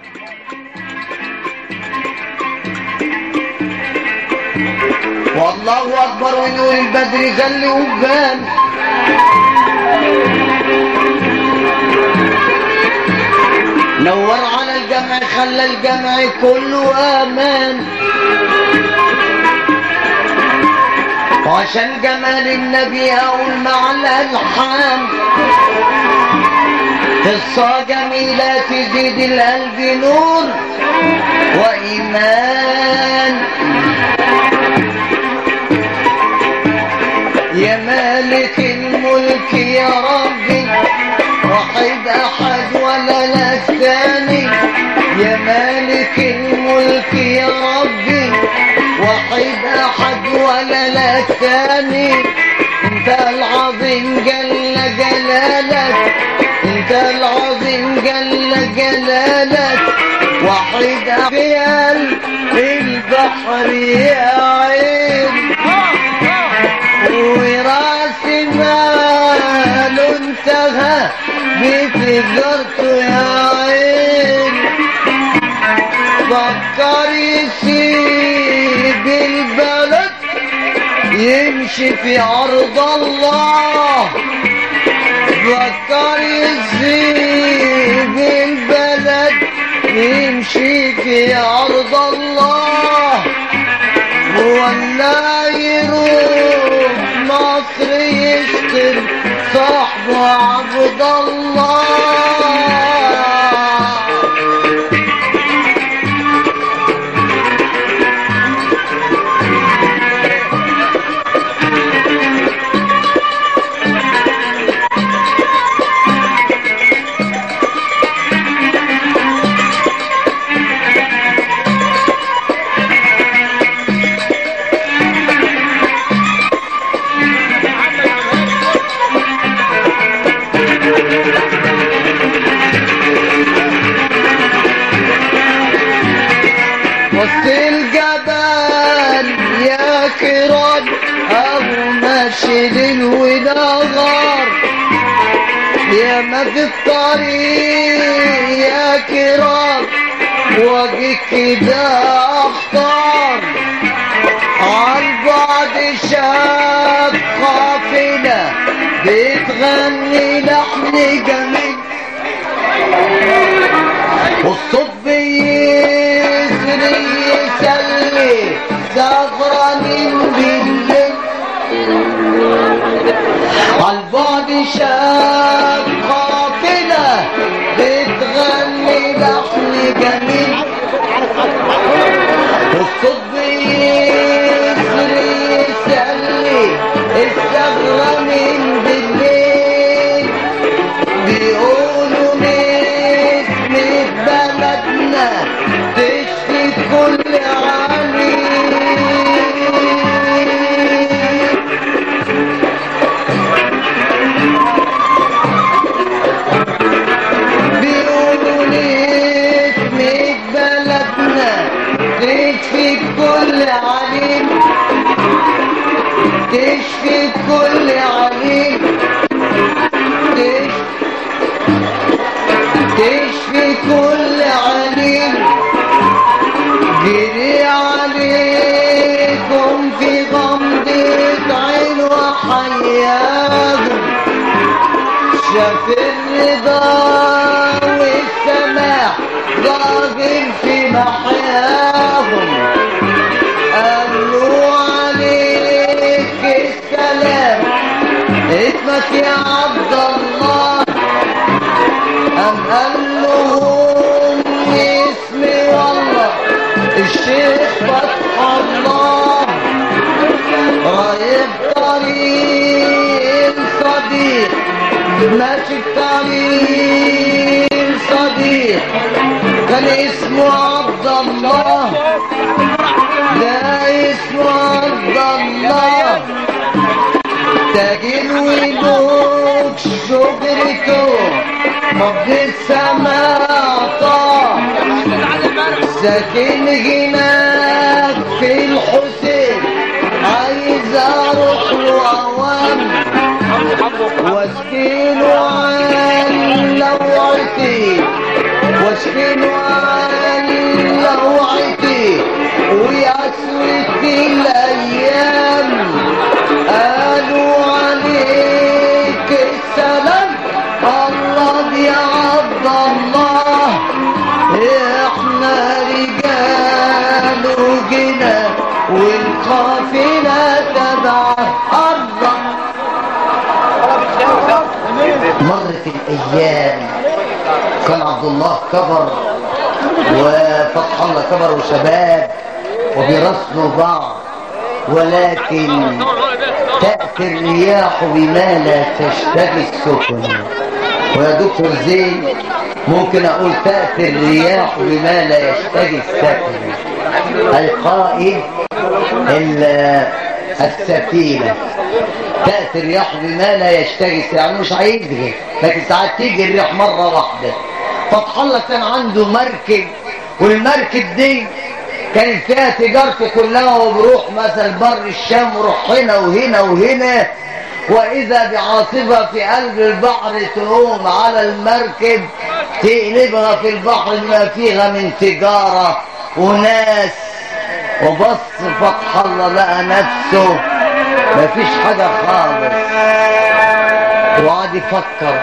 والله اكبر ونور البدر زل وبان نور على الجمع خلى الجمع كله امان وعشان جمال النبي اقول مع الالحان قصة جميلة تزيد القلب نور وإيمان يا مالك الملك يا ربي واحد أحد ولا لا ثاني يا مالك الملك يا ربي واحد أحد ولا لا ثاني انت العظيم جل جلالك انت العظيم جل جلالك وحيد خيال البحر يا عين وراس مال انتهى بتجارته يا عين فكر يسيب البلد يمشي في عرض الله فكر يسيب البلد يمشي في عرض الله ولا يروح مصر يشتم صاحبه عبد الله وسط الجبل يا كرام أبو ماشي ليل ونهار يا ما في الطريق يا كرام واجي كده اختار عالبعد شاب قافلة بتغني لحن جميل والصوت بيسري يسلي سهرانين بالليل عالبعد شاب قافلة بتغني لحن جميل والصوت بيسري يسلي السهرانين بالليل بيقولوا نسمة بلدنا تشفي كل عليل بيقولوا نسمة بلدنا تشفي كل عليل تشفي كل عليل تشفي تشفي كل عليل جري عليكم في غمضة عين وحياهم شاف الرضا والسماح ظاهر في محياهم قالوا عليك السلام اسمك يا عبد الله أم قال لهم اسمي والله الشيخ فتح الله رايح طريق صديق ماشي طريق صديق كان اسمه عبد الله ده اسمه عبد الله تاجر ويبوك شجرته رب السماء طار ساكن هناك في الحسين عايز اروح له اوام واسكيله عن لوعتي واشكين وعلي لوعتي ويسوت الايام قالوا عليك السلام الله يا عبد الله احنا رجال وجنا والقافلة تبع الله مرت الايام كان عبد الله كبر وفتح الله كبر وشباب وبيرسلوا بعض ولكن تأتي الرياح بما لا تشتهي السفن ويا دكتور زين ممكن اقول تأتي الرياح بما لا يشتهي السفن القائد ال- السفينة تأتي الرياح بما لا يشتهي السفن يعني مش هيجري لكن ساعات تيجي الرياح مرة واحدة فتح الله كان عنده مركب والمركب دي كانت فيها تجارته كلها وبروح مثلا بر الشام وروح هنا وهنا وهنا واذا بعاصفه في قلب البحر تقوم على المركب تقلبها في البحر ما فيها من تجاره وناس وبص فتح الله لقى نفسه مفيش حاجه خالص وقعد يفكر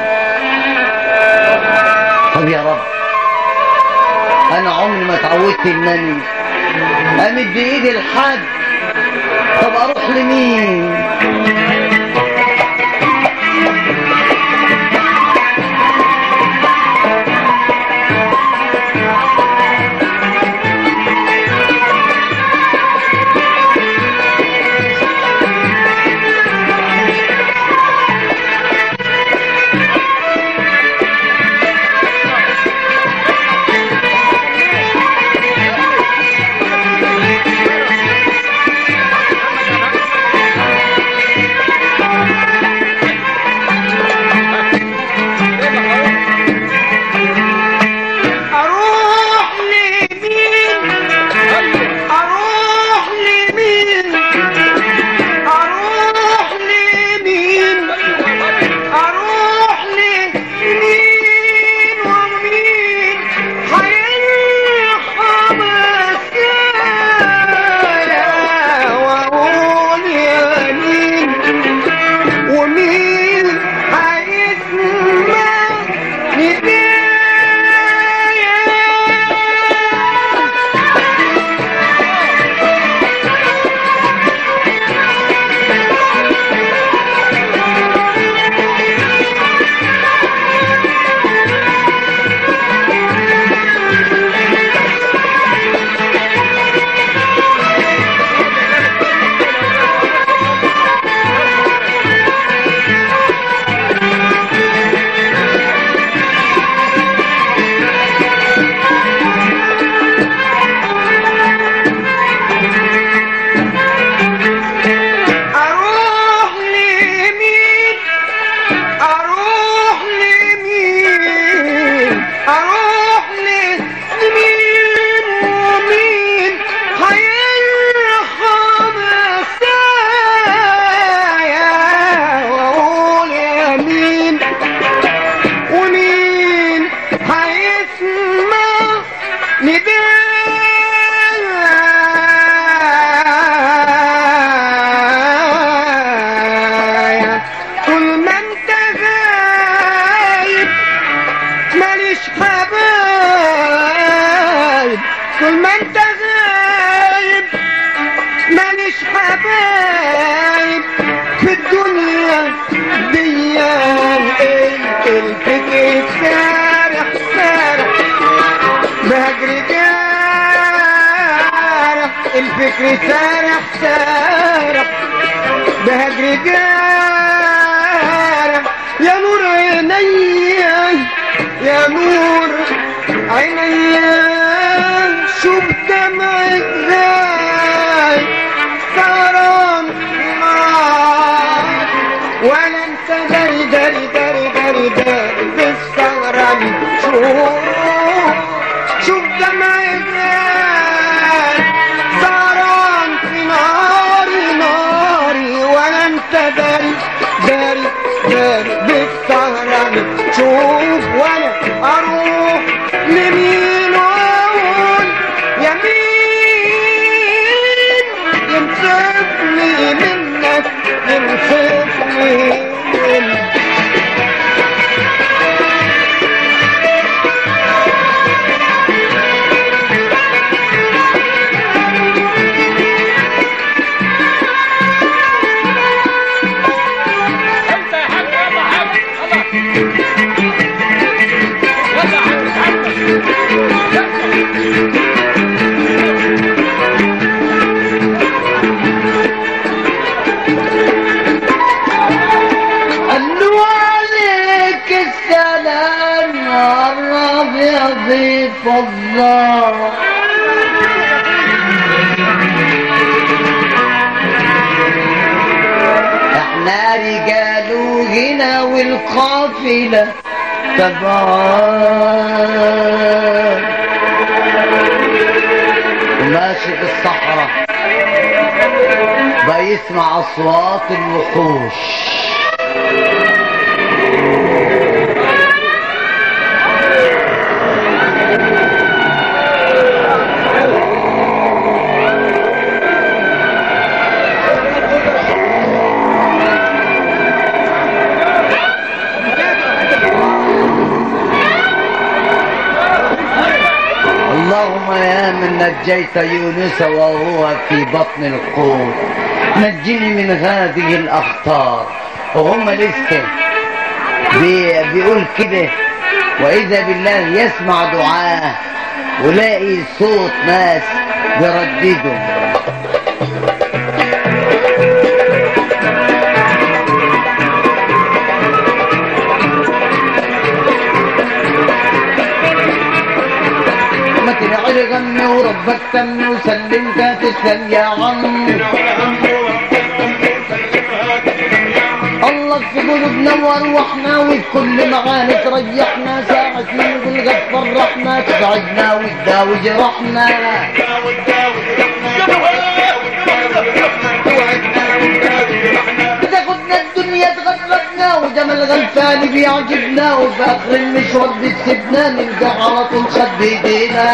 طب يا رب انا عمري ما اتعودت انني امد بايدي لحد طب اروح لمين اروح لمين اروح لمين اروح لمين اروح لمين ومين هيرحم السنة واقول يا مين ومين هيسمع ندايا اروح لمين اروح لمين اروح لمين ومين هيرحم السايا واقول يا مين ومين هيسمع ندايا طول ما انت غايب ماليش حبايب طول ما انت غايب ماليش حبايب في الدنيا دي الفكر سارح سارح بهجر جارح الفكر سارح سارح بهجر جارح يا نور عيني يا نور عيني شوف دمعك ازاي سهران نار ولا انت داري داري داري داري داري بالسهران شوف شوف دمعك ازاي سهران في ناري ناري ولا انت داري داري داري بالسهران شوف وانا اروح لمين سيف الله احنا رجاله هنا والقافلة تبعان وماشي في الصحراء بيسمع اصوات الوحوش اللهم يا من نجيت يونس وهو في بطن القوم نجني من هذه الاخطار وهم لسه بي بيقول كده واذا بالله يسمع دعاه ولاقي صوت ناس بيرددوا ما تنعر غمي وربك تمي وسلمت تسلم يا عم الله في قلوبنا وارواحنا وفي كل معاني تريحنا ساعة ما نقول قد فرحنا تسعدنا وتداوي جرحنا تاخدنا الدنيا تغربنا وجمال غلفان بيعجبنا وفي اخر المشوار بتسيبنا نلقى على طول خد بايدينا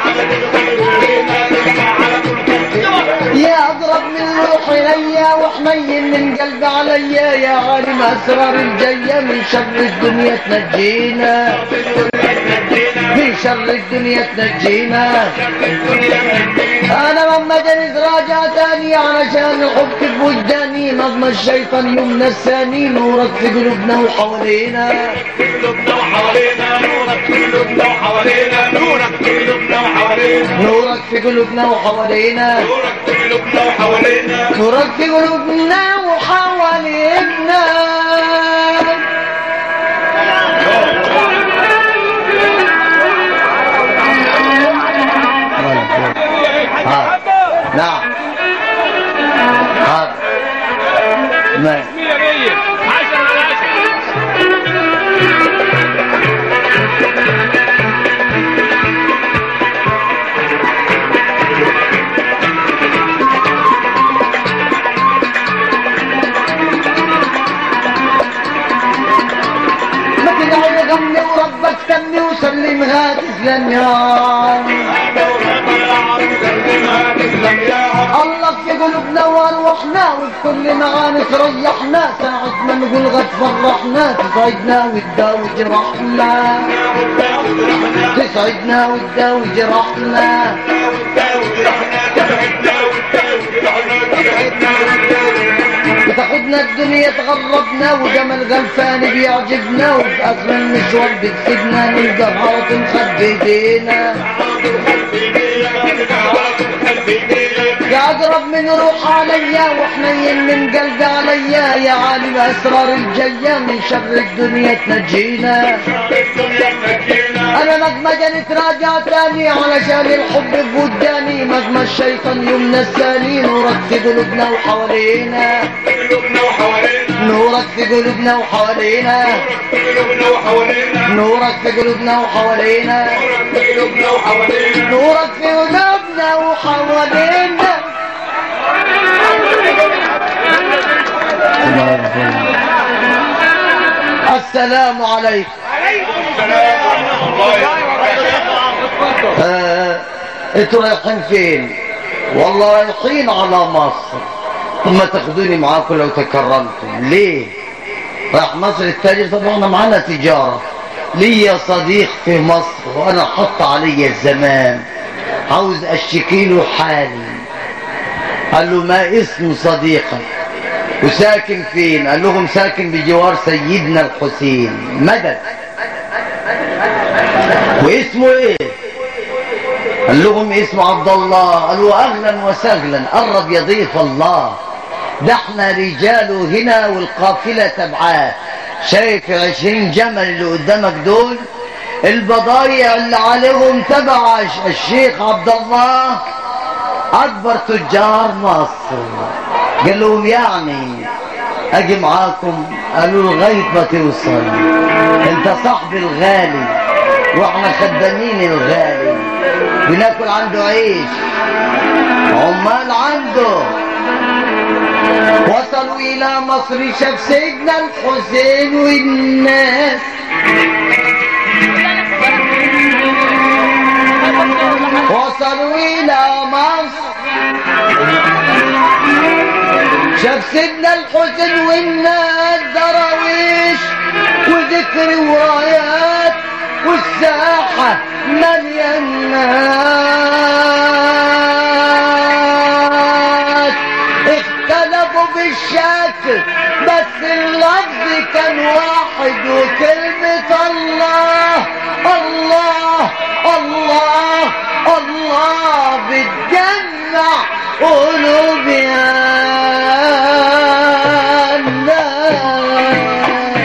يا اضرب من روحي ليا وحنين من قلبي عليا يا عالم اسرار الجايه من شر الدنيا تنجينا من شر الدنيا تنجينا انا لما جنس راجع تاني علشان الحب في وجداني نظم الشيطان يمنى الثاني نورك في قلوبنا وحوالينا قلوبنا وحوالينا نورك في قلوبنا وحوالينا نورك في قلوبنا وحوالينا نورك في قلوبنا وحوالينا نورك في قلوبنا وحوالينا نورك في قلوبنا وحوالينا ها. نعم ها. ما مية مية عشرة على عشرة ما تدعي غمي وربك تمي وسلم هات تسلم يا عم الله في قلوبنا وارواحنا وفي كل معاني تريحنا ساعة ما نقول غد فرحنا تسعدنا وتداوي جرحنا تسعدنا وتداوي جرحنا بتاخدنا الدنيا تغربنا وجمال غلفان بيعجبنا وفي اخر المشوار بتسيبنا نلقى غلط نخبي ايدينا يا اقرب من روح عليا وحنين من قلبي عليا يا عالم اسرار الجايه من شر الدنيا تنجينا انا مهما جنت راجع تاني علشان الحب في وداني مهما الشيطان يمنى الثاني نورك في قلوبنا وحوالينا قلوبنا وحوالينا نورك في قلوبنا وحوالينا قلوبنا وحوالينا نورك في قلوبنا وحوالينا قلوبنا وحوالينا نورك في قلوبنا وحوالينا السلام عليكم السلام ورحمة الله وبركاته آه، انتوا رايحين فين والله رايحين على مصر ثم تاخدوني معاكم لو تكرمتم ليه رايح مصر التاجر طبعا احنا معانا تجارة ليا صديق في مصر وانا حط علي الزمان عاوز اشتكي له حالي قال له ما اسم صديقك وساكن فين قال لهم ساكن بجوار سيدنا الحسين مدد واسمه ايه قال لهم اسمه عبد الله قالوا اهلا وسهلا قرب يا ضيف الله ده احنا رجاله هنا والقافله تبعاه شايف العشرين جمل اللي قدامك دول البضايع اللي عليهم تبع الشيخ عبد الله اكبر تجار مصر قال لهم يعني اجي معاكم قالوا لغايه ما توصل انت صاحبي الغالي واحنا خدامين الغالي بناكل عنده عيش عمال عنده وصلوا الى مصر شاف سيدنا الحسين والناس وصلوا الى مصر شاف سيدنا الحسين والناس دراويش وذكر ورايات والساحة مليان ناس اختلفوا بالشكل بس اللفظ كان واحد وكلمة الله الله الله الله بتجمع قلوب يا الناس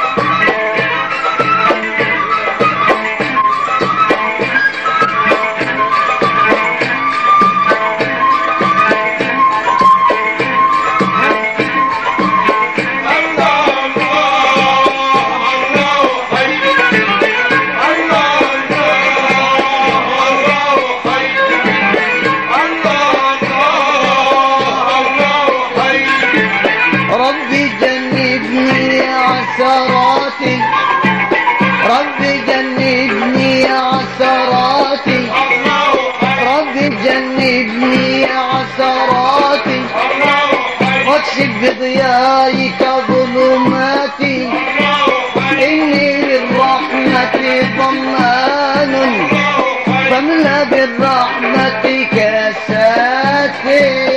ربي جنبني عثراتي ربي جنبني عثراتي ربي جنبني عثراتي واكشف بضيائك ظلماتي إني للرحمة ضمان فاملأ بالرحمة كاساتي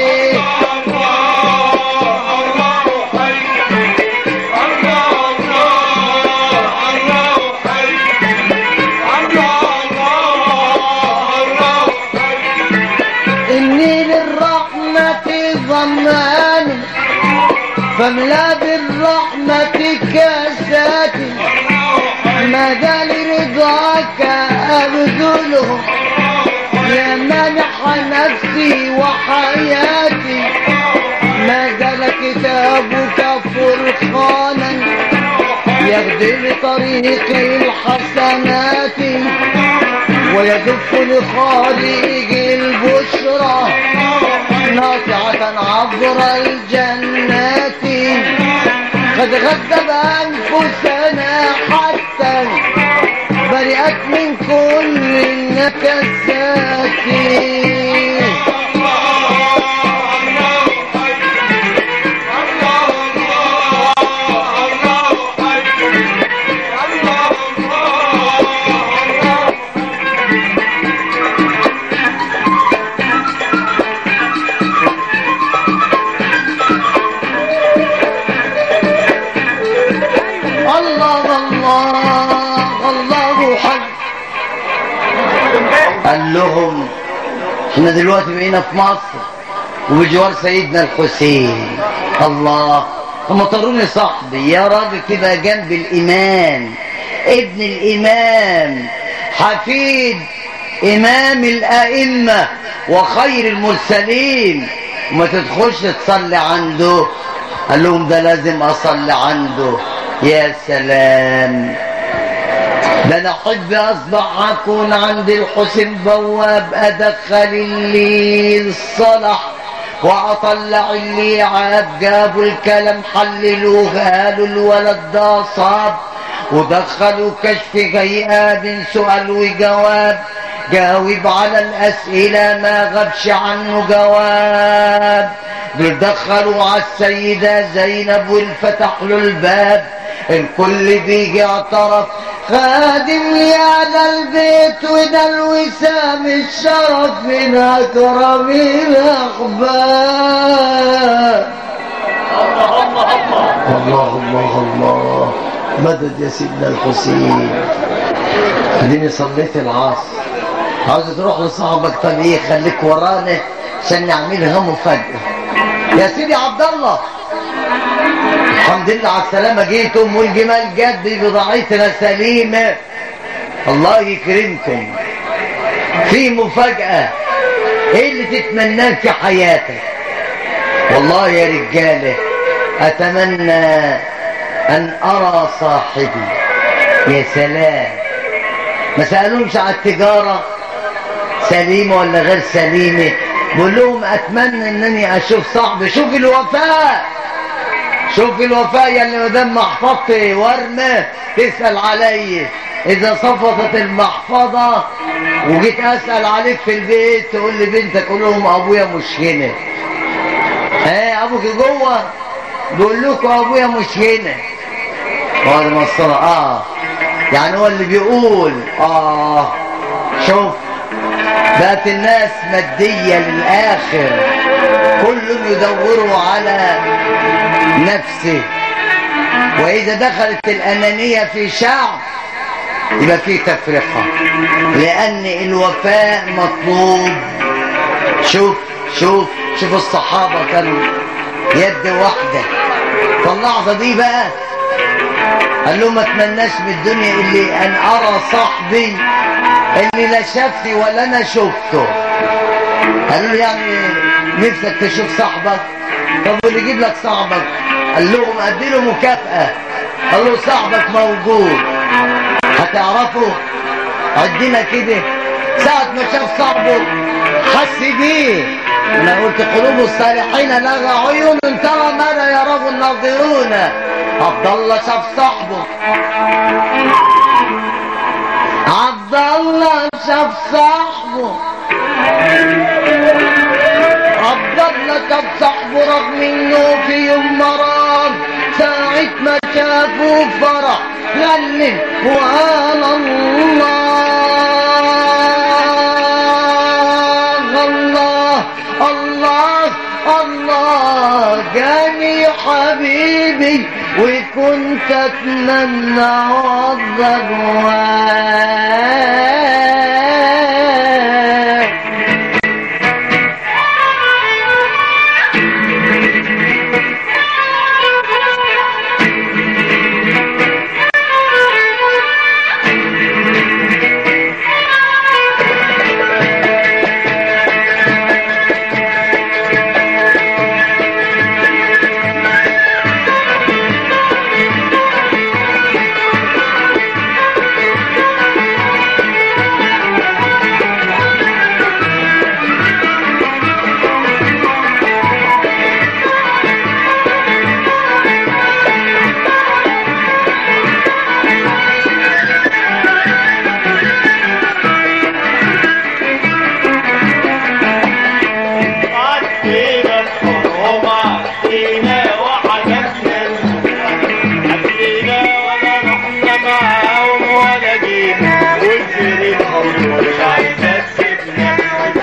إني للرحمة ضمان فاملا بالرحمة كاساتي ماذا لرضاك أبذله يا منح نفسي وحياتي ما زال كتابك فرقانا يهدي لطريق الحسنات ويدف لخارج البشرى ناطعة عبر الجنات قد غذب أنفسنا حتى برئت من كل النكسات الله الله الله حي قال لهم احنا دلوقتي بقينا في مصر وبجوار سيدنا الحسين الله هم طروني صاحبي يا راجل كده جنب الامام ابن الامام حفيد امام الائمه وخير المرسلين وما تدخلش تصلي عنده قال لهم ده لازم اصلي عنده يا سلام ده انا احب اصبح اكون عند الحسين بواب ادخل اللي الصلح واطلع اللي عاب جابوا الكلام حللوه قالوا الولد ده صاب ودخلوا كشف غياب سؤال وجواب جاوب على الأسئلة ما غبش عنه جواب دول دخلوا على السيدة زينب والفتح له الباب الكل بيجي اعترف خادم لي على البيت وده الوسام الشرف من أكرم الأخبار الله الله الله مدد يا سيدنا الحسين اديني صليت العصر عاوز تروح لصاحبك طب ايه خليك ورانا عشان نعملها مفاجأة يا سيدي عبد الله الحمد لله على السلامة جيتم والجمال جد بضاعتنا سليمة الله يكرمكم في مفاجأة ايه اللي تتمناه في حياتك والله يا رجالة اتمنى ان ارى صاحبي يا سلام ما سألوش على التجارة سليمة ولا غير سليمة بقول لهم اتمنى انني اشوف صاحبي شوف الوفاء شوف الوفاء يا اللي مدام محفظتي ورمة تسأل علي اذا صفطت المحفظة وجيت اسأل عليك في البيت تقول لي بنتك قول لهم ابويا مش هنا ها ابوك جوه بقول لكم ابويا مش هنا بعد ما الصلاة اه يعني هو اللي بيقول اه شوف بقت الناس مادية للآخر كل يدوروا على نفسه وإذا دخلت الأنانية في شعب يبقى فيه تفرقة لأن الوفاء مطلوب شوف شوف شوف الصحابة كانوا يد واحدة فاللحظة دي بقى قال له ما اتمناش من الدنيا اللي ان ارى صاحبي اللي لا شافني ولا انا شفته قالوا له يعني نفسك تشوف صاحبك طب واللي يجيب لك صاحبك قال لهم ادي له مكافأة قال له صاحبك موجود هتعرفه عدينا كده ساعة ما شاف صاحبه حس بيه انا قلت قلوب الصالحين لها عيون ترى ماذا يراه الناظرون عبد الله شاف صاحبه عبد الله شاف صاحبه عبد الله شاف صاحبه رغم انه في يوم مرض ساعة ما شافه فرح غنم وقال الله الله الله الله جاني حبيبي وكنت اتمنى وضع عدينا الحرم عدينا وحجبنا عدينا ولا رحنا معاهم ولا جينا وزرتهم مش عايزة تسيبنا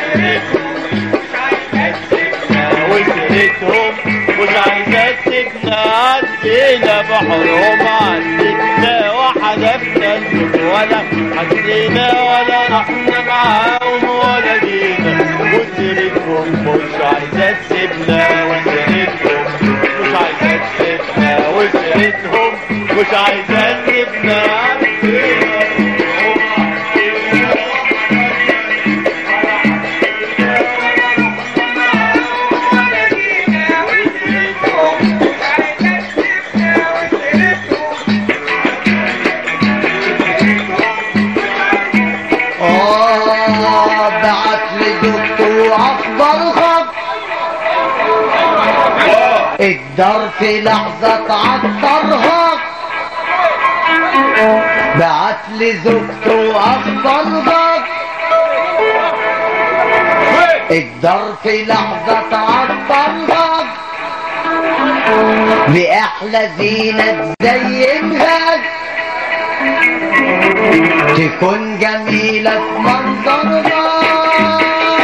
وزرتهم مش عايزة تسيبنا عدينا بحرهم عدينا وحدفنا الموت ولا عدينا ولا رحنا معاهم ولا جينا وزرتهم مش عايزة تسيبنا وزرتهم مش عايزة تسيبنا وزرتهم مش عايزة تسيبنا عدينا آه بعت لي دكتور أخضر خط الدار في لحظة عطرها بعت لي زوجته أخضر خط الدار في لحظة عطرها بأحلى زينة تزينها تكون جميلة في منظرها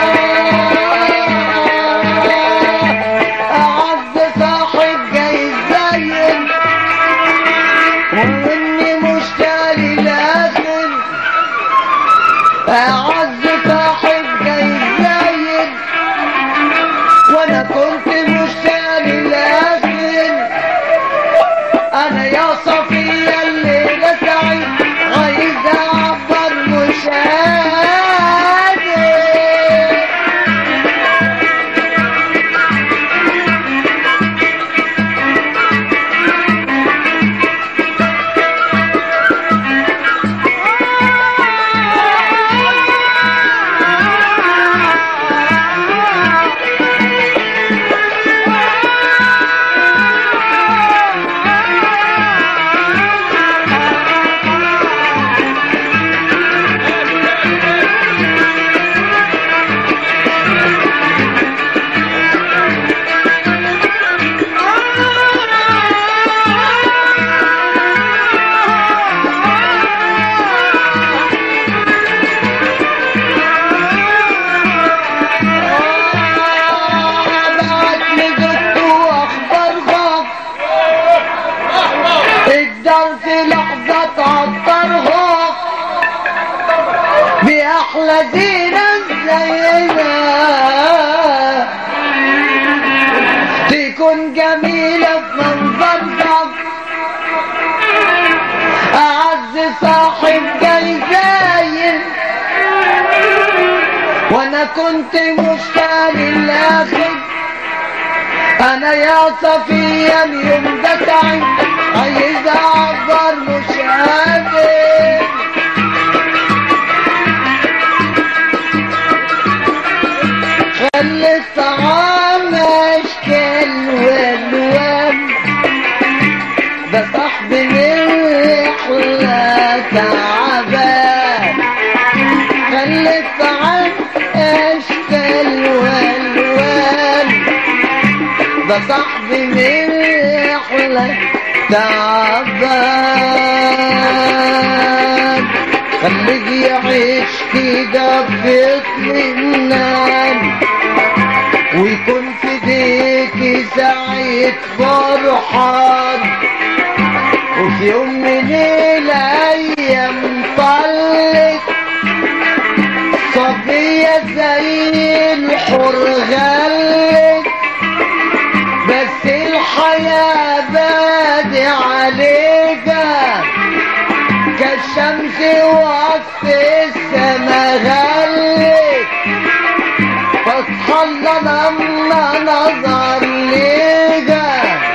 أعز صاحب جاي يزين وإني مشتاق للآخر أعز صاحب جاي يزين وأنا كنت مشتاق للآخر أنا يا صفية الليلة سعيد عايز بأحلى زينة زينا تكون جميلة بمنظرها أعز صاحب جاي زاين وانا كنت مشتاق للاخر انا يا صفية اليوم ده تعب عايز اعبر مش قادر خلي الطعام اشكال والوان ده صاحبي من رحلة تعبان خلي الطعام اشكال والوان ده صاحبي من رحلة تعبان خليه يعيش كده في اطمئنان ويكون في ايديكي سعيد فرحان وفي يوم من الايام طلت صبية زي الحر غلت بس الحياة بادي عليها كالشمس وقت السما غلت فتح الله لما نظر ليها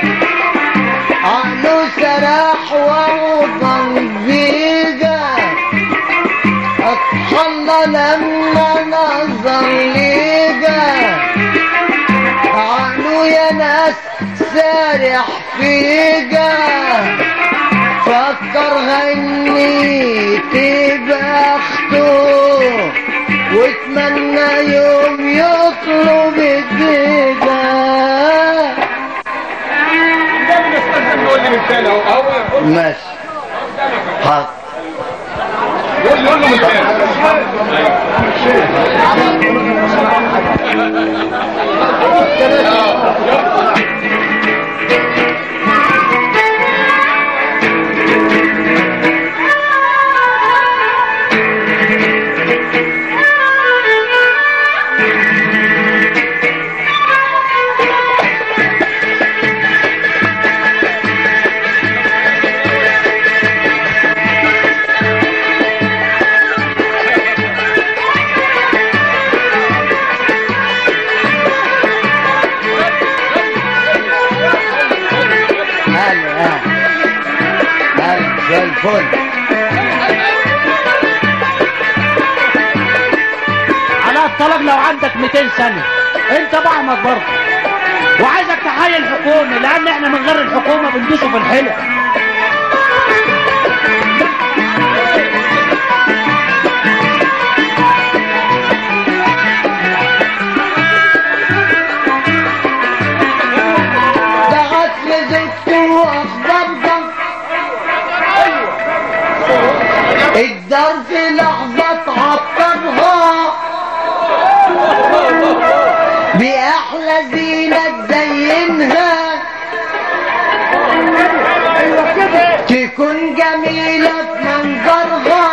عقله سراح ووطن بيها فتح الله لما نظر ليها عقله يا ناس سارح فيها فكر غنيت بخته واتمنى يوم يطلب الدجا قول لي مثال اهو اهو قول ماشي حاضر قول له مثال هلا هلا هلا زي الفل على الطلب لو عندك 200 سنة انت بعمك برضه وعايزك تحيي الحكومة لان احنا من غير الحكومة بندوسوا في الحلق دعت لزوجته واخبرها الدار في لحظة تعطرها بأحلى زينة تزينها تكون جميلة في منظرها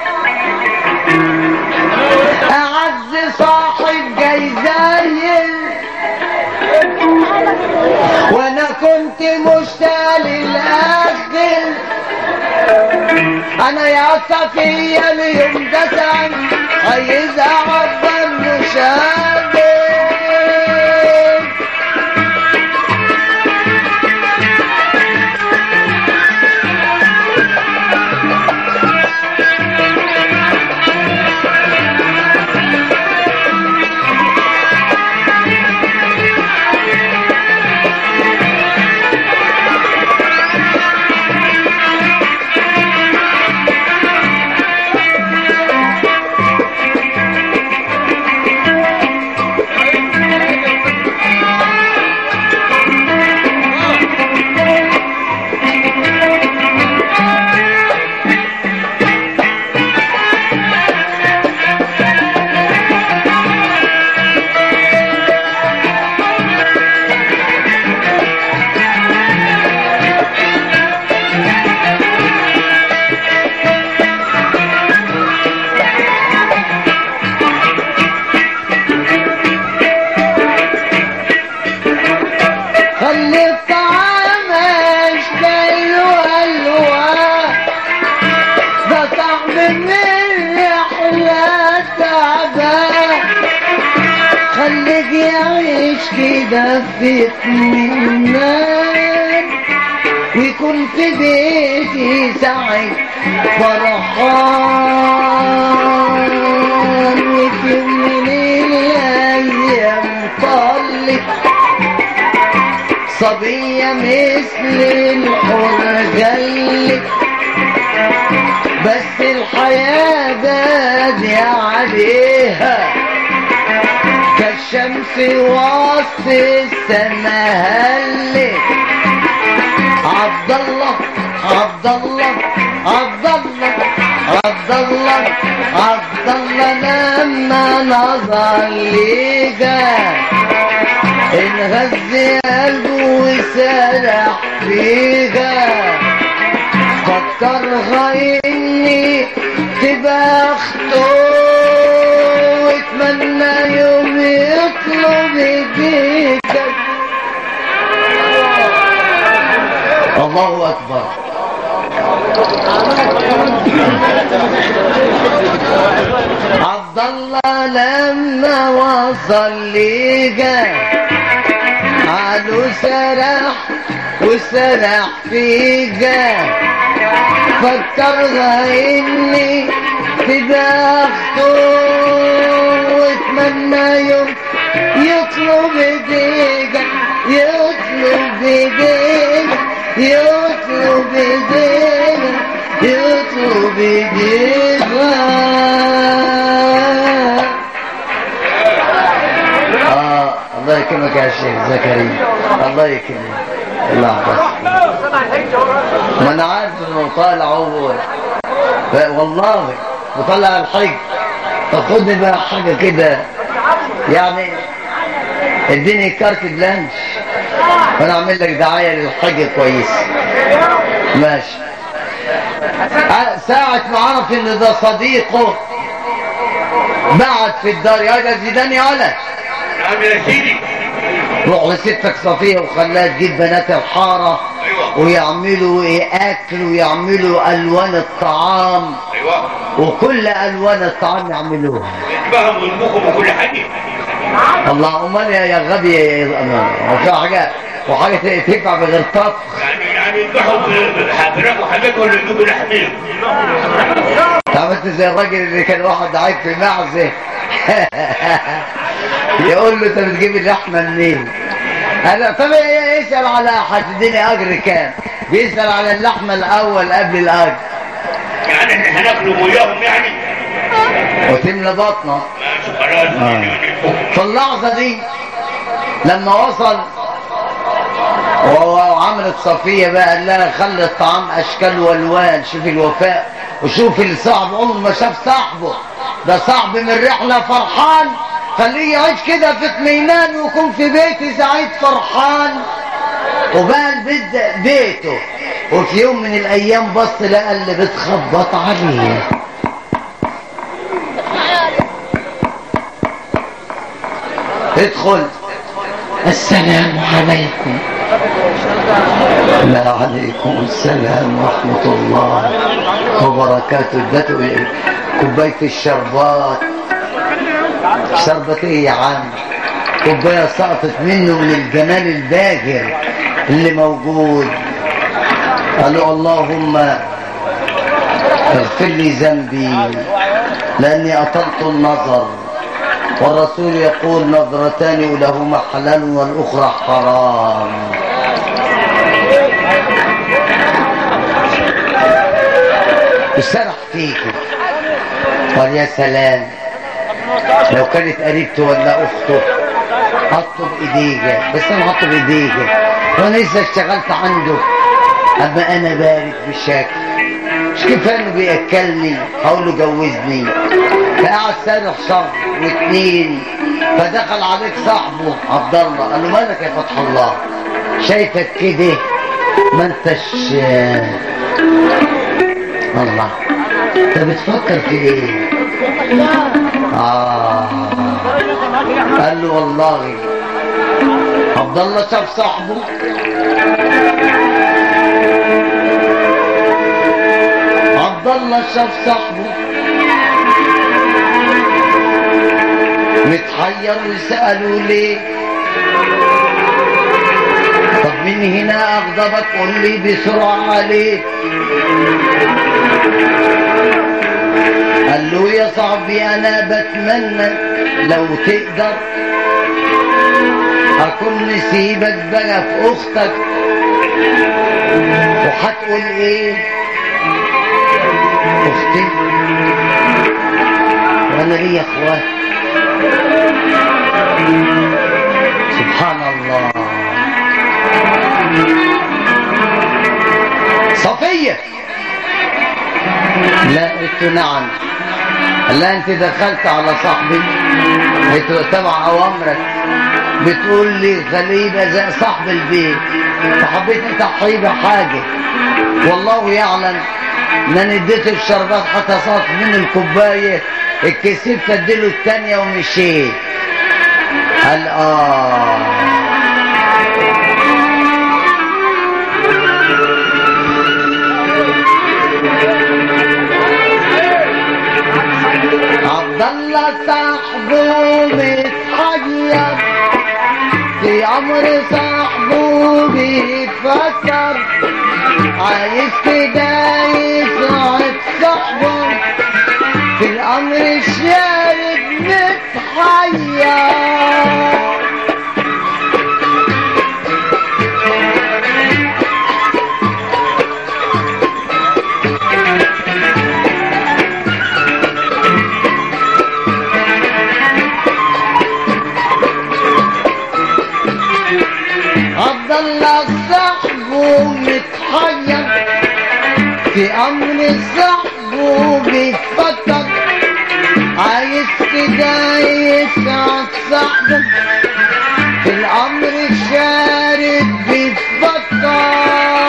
أعز صاحب جاي زاين وانا كنت مشتاق للاخر انا يا صفية اليوم ده سعد عايز اعبر مشاهد عايزك يعيش كده في اطمئنان ويكون في بيتي سعيد فرحان وفي من الايام طلت صبية مثل الحر جلت بس الحياة بادي عليها كالشمس وسط السما هلت عبد الله عبد الله عبد الله عبد الله عبد الله لما نظر ليجا انغز قلبه وسرح فيها فكرها اني تبقى اخته واتمنى يوم يطلب ايديك الله اكبر عبد الله لما وصل ليجا قالوا سرح وسرح فيجا فكرها اني تبقى اخته واتمنى يوم يطلب ايديك يطلب ايديك يطلب ايديك يطلب ايديك اه الله يكرمك يا شيخ زكريا الله يكرمك الله يحفظك ما انا عارف انه طالع هو والله وطلع الحج طب خدني بقى حاجه كده يعني اديني كارت بلانش وانا اعمل لك دعايه للحج كويس ماشي آه، ساعة ما عرف ان ده صديقه بعت في الدار يا ده زيدان يا ولد نعم يا سيدي روح لستك صفية وخلاها تجيب بنات الحارة ويعملوا ايه اكل ويعملوا الوان الطعام ايوه وكل الوان الطعام يعملوها يتفهم ويطبخهم وكل حاجه الله امال يا يا غبي يا امان وفي حاجه وحاجه تنفع بغير طبخ يعني يعني يذبحوا حبرك وحبك ولا يجيبوا لحمهم عملت زي الراجل اللي كان واحد عايز في معزه يقول له انت بتجيب اللحمه منين؟ قال طب يسال على هتديني اجر كام؟ بيسال على اللحمه الاول قبل الاجر يعني احنا هناكلوا وياهم يعني وتملى بطنه ماشي خلاص في اللحظة دي لما وصل وهو عملت صفية بقى قال لها خلي الطعام أشكال والوان شوف الوفاء وشوف الصاحب عمره ما شاف صاحبه ده صاحب من رحلة فرحان خليه يعيش كده في اطمئنان ويكون في بيتي سعيد فرحان وبقى البيت ده بيته وفي يوم من الأيام بص لقى اللي بتخبط عليه ادخل السلام عليكم لا عليكم السلام ورحمة الله وبركاته ادته كوباية الشربات شربت ايه يا عم كوباية سقطت منه من الجمال الباهر اللي موجود قالوا اللهم اغفر لي ذنبي لاني اطلت النظر والرسول يقول نظرتان لهما حلال والاخرى حرام وسرح فيك قال يا سلام لو كانت قريبته ولا اخته حطه بايديك بس انا حطه بايديك وانا لسه اشتغلت عنده اما انا بارد بالشكل مش كفايه انه بياكلني هقول له جوزني فقعد سارح شهر واثنين فدخل عليك صاحبه عبد الله قال له مالك يا فتح الله شايفك كده ما انتش الله انت بتفكر في ايه اه قال له والله عبد الله شاف صاحبه عبد الله شاف صاحبه متحير وسألوا ليه طب من هنا أغضبك قول لي بسرعة عليك قال له يا صاحبي أنا بتمنى لو تقدر أكون نسيبك بقى في أختك وهتقول إيه أختي وأنا ليا إخوات سبحان الله صفية لا قلت له نعم لا انت دخلت على صاحبي قلت له تبع اوامرك بتقول لي خليه يبقى زي صاحب البيت فحبيت انت تحيي بحاجه والله يعلم ان انا اديته الشربات حتى صاف من الكوبايه الكسبت اديله الثانيه ومشيت قال اه عبد الله صاحبه متحير في امر صاحبه بيتفكر عايز كده يسعد صاحبه في الامر الشارد متحير عبد الله صاحبه متحير في امر صاحبه بيفكر عايز كده يسعد صاحبه في الامر الشارد بيفكر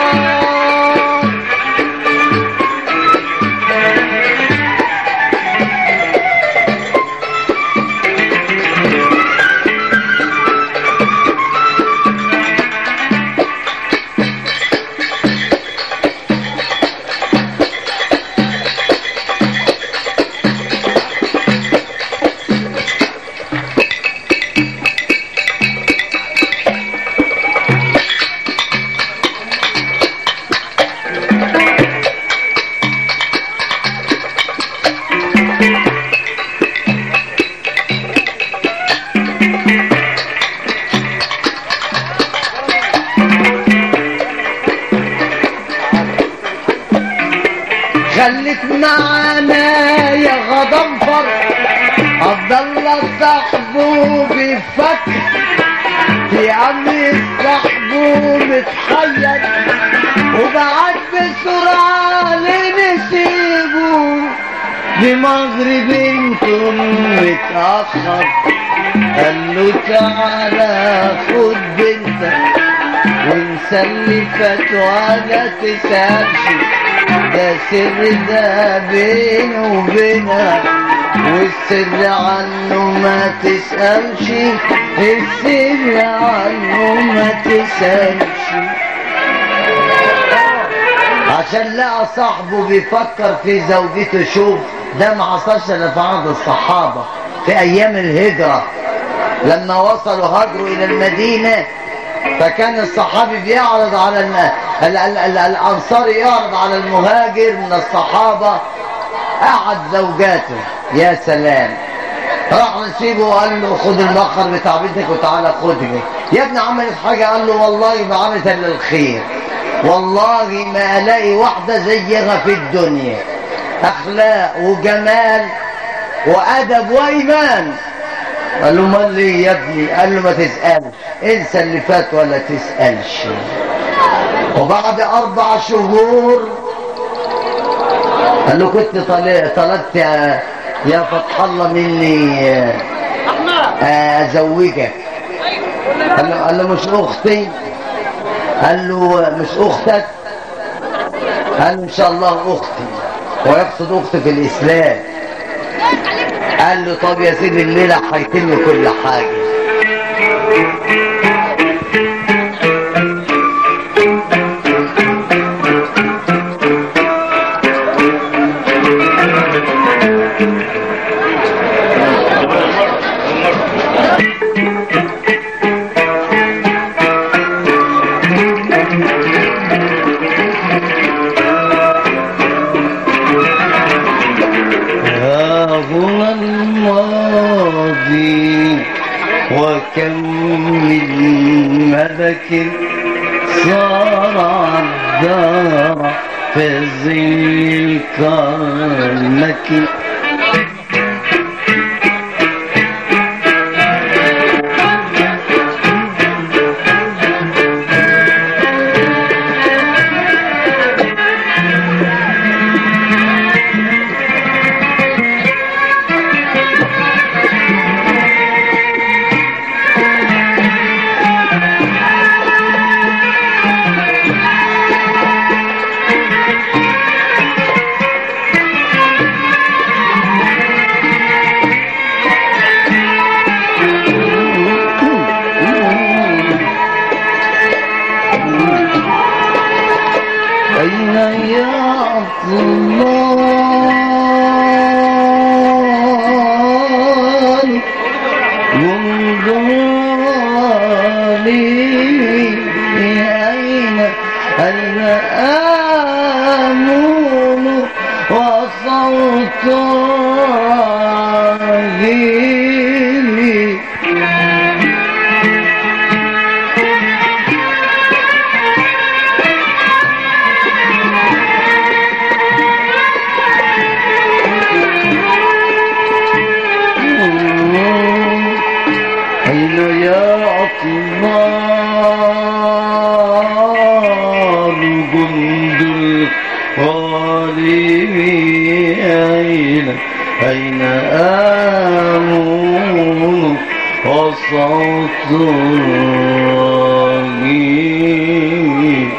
خليك معانا يا غضنفر عبد الله صاحبه بيفكر في امر صاحبه متحير وبعد بسرعة لنسيبه بمغرب انتم متأخر قال له تعالى خد بنتك وانسى اللي فات ولا تسألش ده سر ده بينه وبينها والسر عنه ما تسألش السر عنه ما تسألش عشان لقى صاحبه بيفكر في زوجته شوف ده ما حصلش الا في عهد الصحابة في ايام الهجرة لما وصلوا هاجروا الى المدينة فكان الصحابي بيعرض على الم... ال... ال... ال... الانصاري يعرض على المهاجر من الصحابة احد زوجاته يا سلام راح نسيبه وقال له خد المخر بتاع بنتك وتعالى خدني يا ابني عملت حاجة قال له والله ما عملت الا الخير والله ما الاقي واحدة زيها في الدنيا اخلاق وجمال وادب وايمان قال له امال ليه يا ابني قال له ما تسالش انسى اللي فات ولا تسالش وبعد اربع شهور قال له كنت طل- طلبت يا- يا فتح الله مني آه، ازوجك قال له, قال له مش اختي قال له مش اختك قال له ان شاء الله اختي ويقصد اختي في الاسلام قال له طب يا سيدي الليله هيتم كل حاجه الماضي وكم من ملك صار الدار في ظل كرمك أين يا الله منظري أين أين آمون وصوت راجلي أين يا عطمان جند الغالب أين أين آمون وصوت الراجل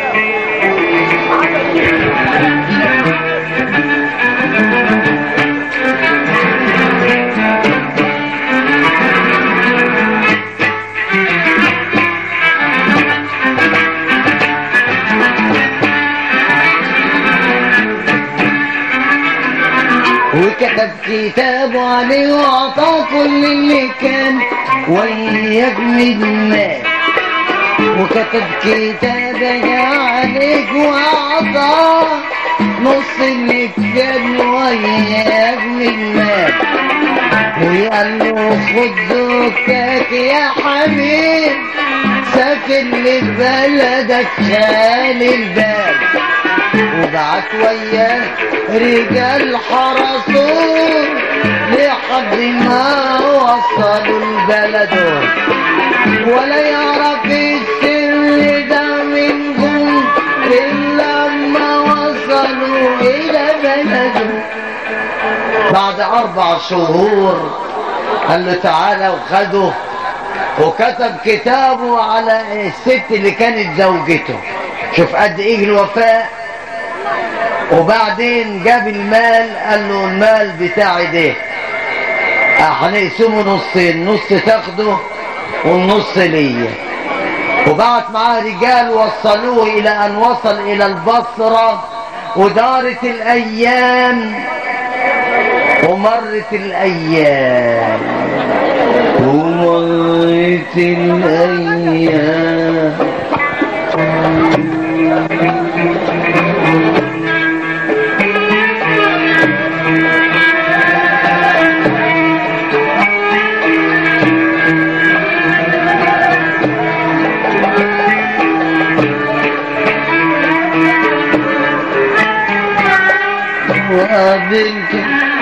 وكتب كتاب عليه وعطاه كل اللي كان وياك من المال وكتب كتاب عليك وعطاه نص اللي كان وياك من المال وقال له خد زوجتك يا حبيب سافر لبلدك خالي الباب وبعت وياه رجال حرسوه لحد ما وصلوا البلد ولا يعرف السر ده منهم إلا لما وصلوا إلى بلده بعد أربع شهور قال له تعالى وخده وكتب كتابه على الست اللي كانت زوجته شوف قد ايه الوفاء وبعدين جاب المال قال له المال بتاعي ده هنقسمه نصين نص تاخده والنص ليا وبعت معاه رجال وصلوه الى ان وصل الى البصرة ودارت الايام ومرت الايام ومرت الايام وقابلت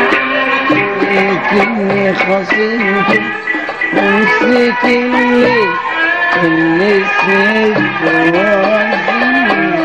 لكني خسرت ونسيت اللي اللي سبت وعزيز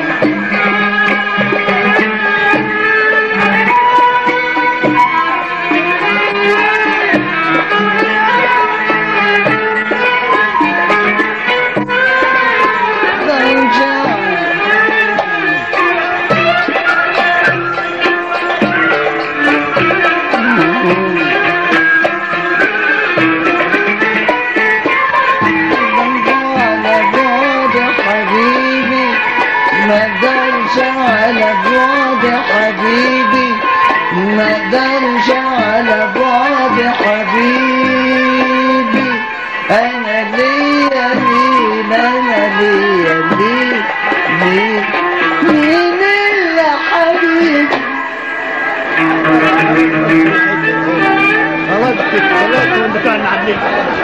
على بعد حبيبي ما دارش على بعد حبيبي ما دارش على بعد حبيبي انا ليا مين انا ليا مين مين مين اللي حبيبي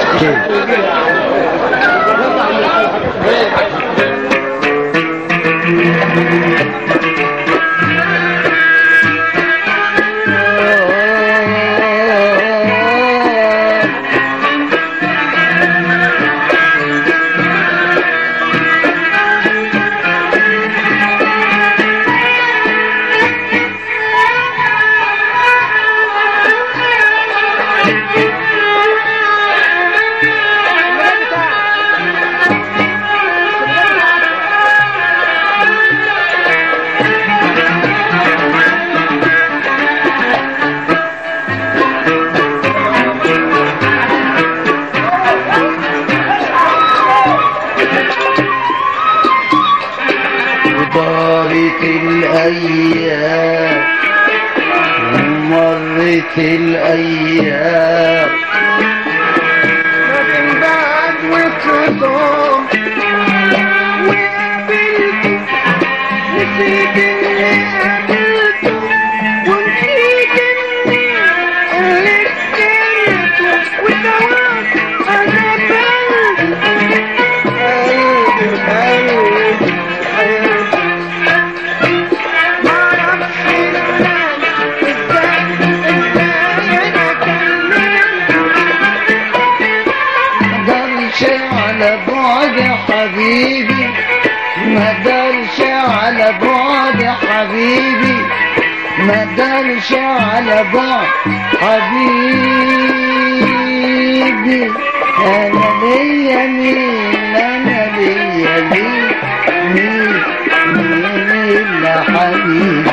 ودارت الأيام ومرت الأيام ما بين بعد وخصام وقابلته نسيت اني قابلته ونسيت اني اللي كرهته ودوام انا قلبي قلبي قلبي قلبي معرفش ازاي ازاي ازاي انا كلمت مقدرش على بعد حبيبي مقدرش على بعد حبيبي مقدرش على بعد حبيبي انا ليا مين انا ليا مين مين مين يا حبيبي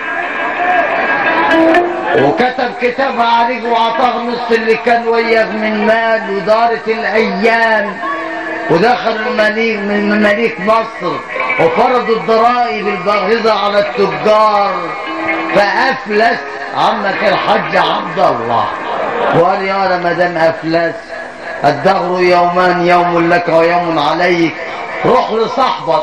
وكتب كتاب عليك وعطاه نص اللي كان وياه من مال ودارت الايام ودخل المليك من مماليك مصر وفرضوا الضرائب الباغظة على التجار فأفلس عمك الحج عبد الله وقال يا مدام أفلس الدهر يومان يوم لك ويوم عليك روح لصاحبك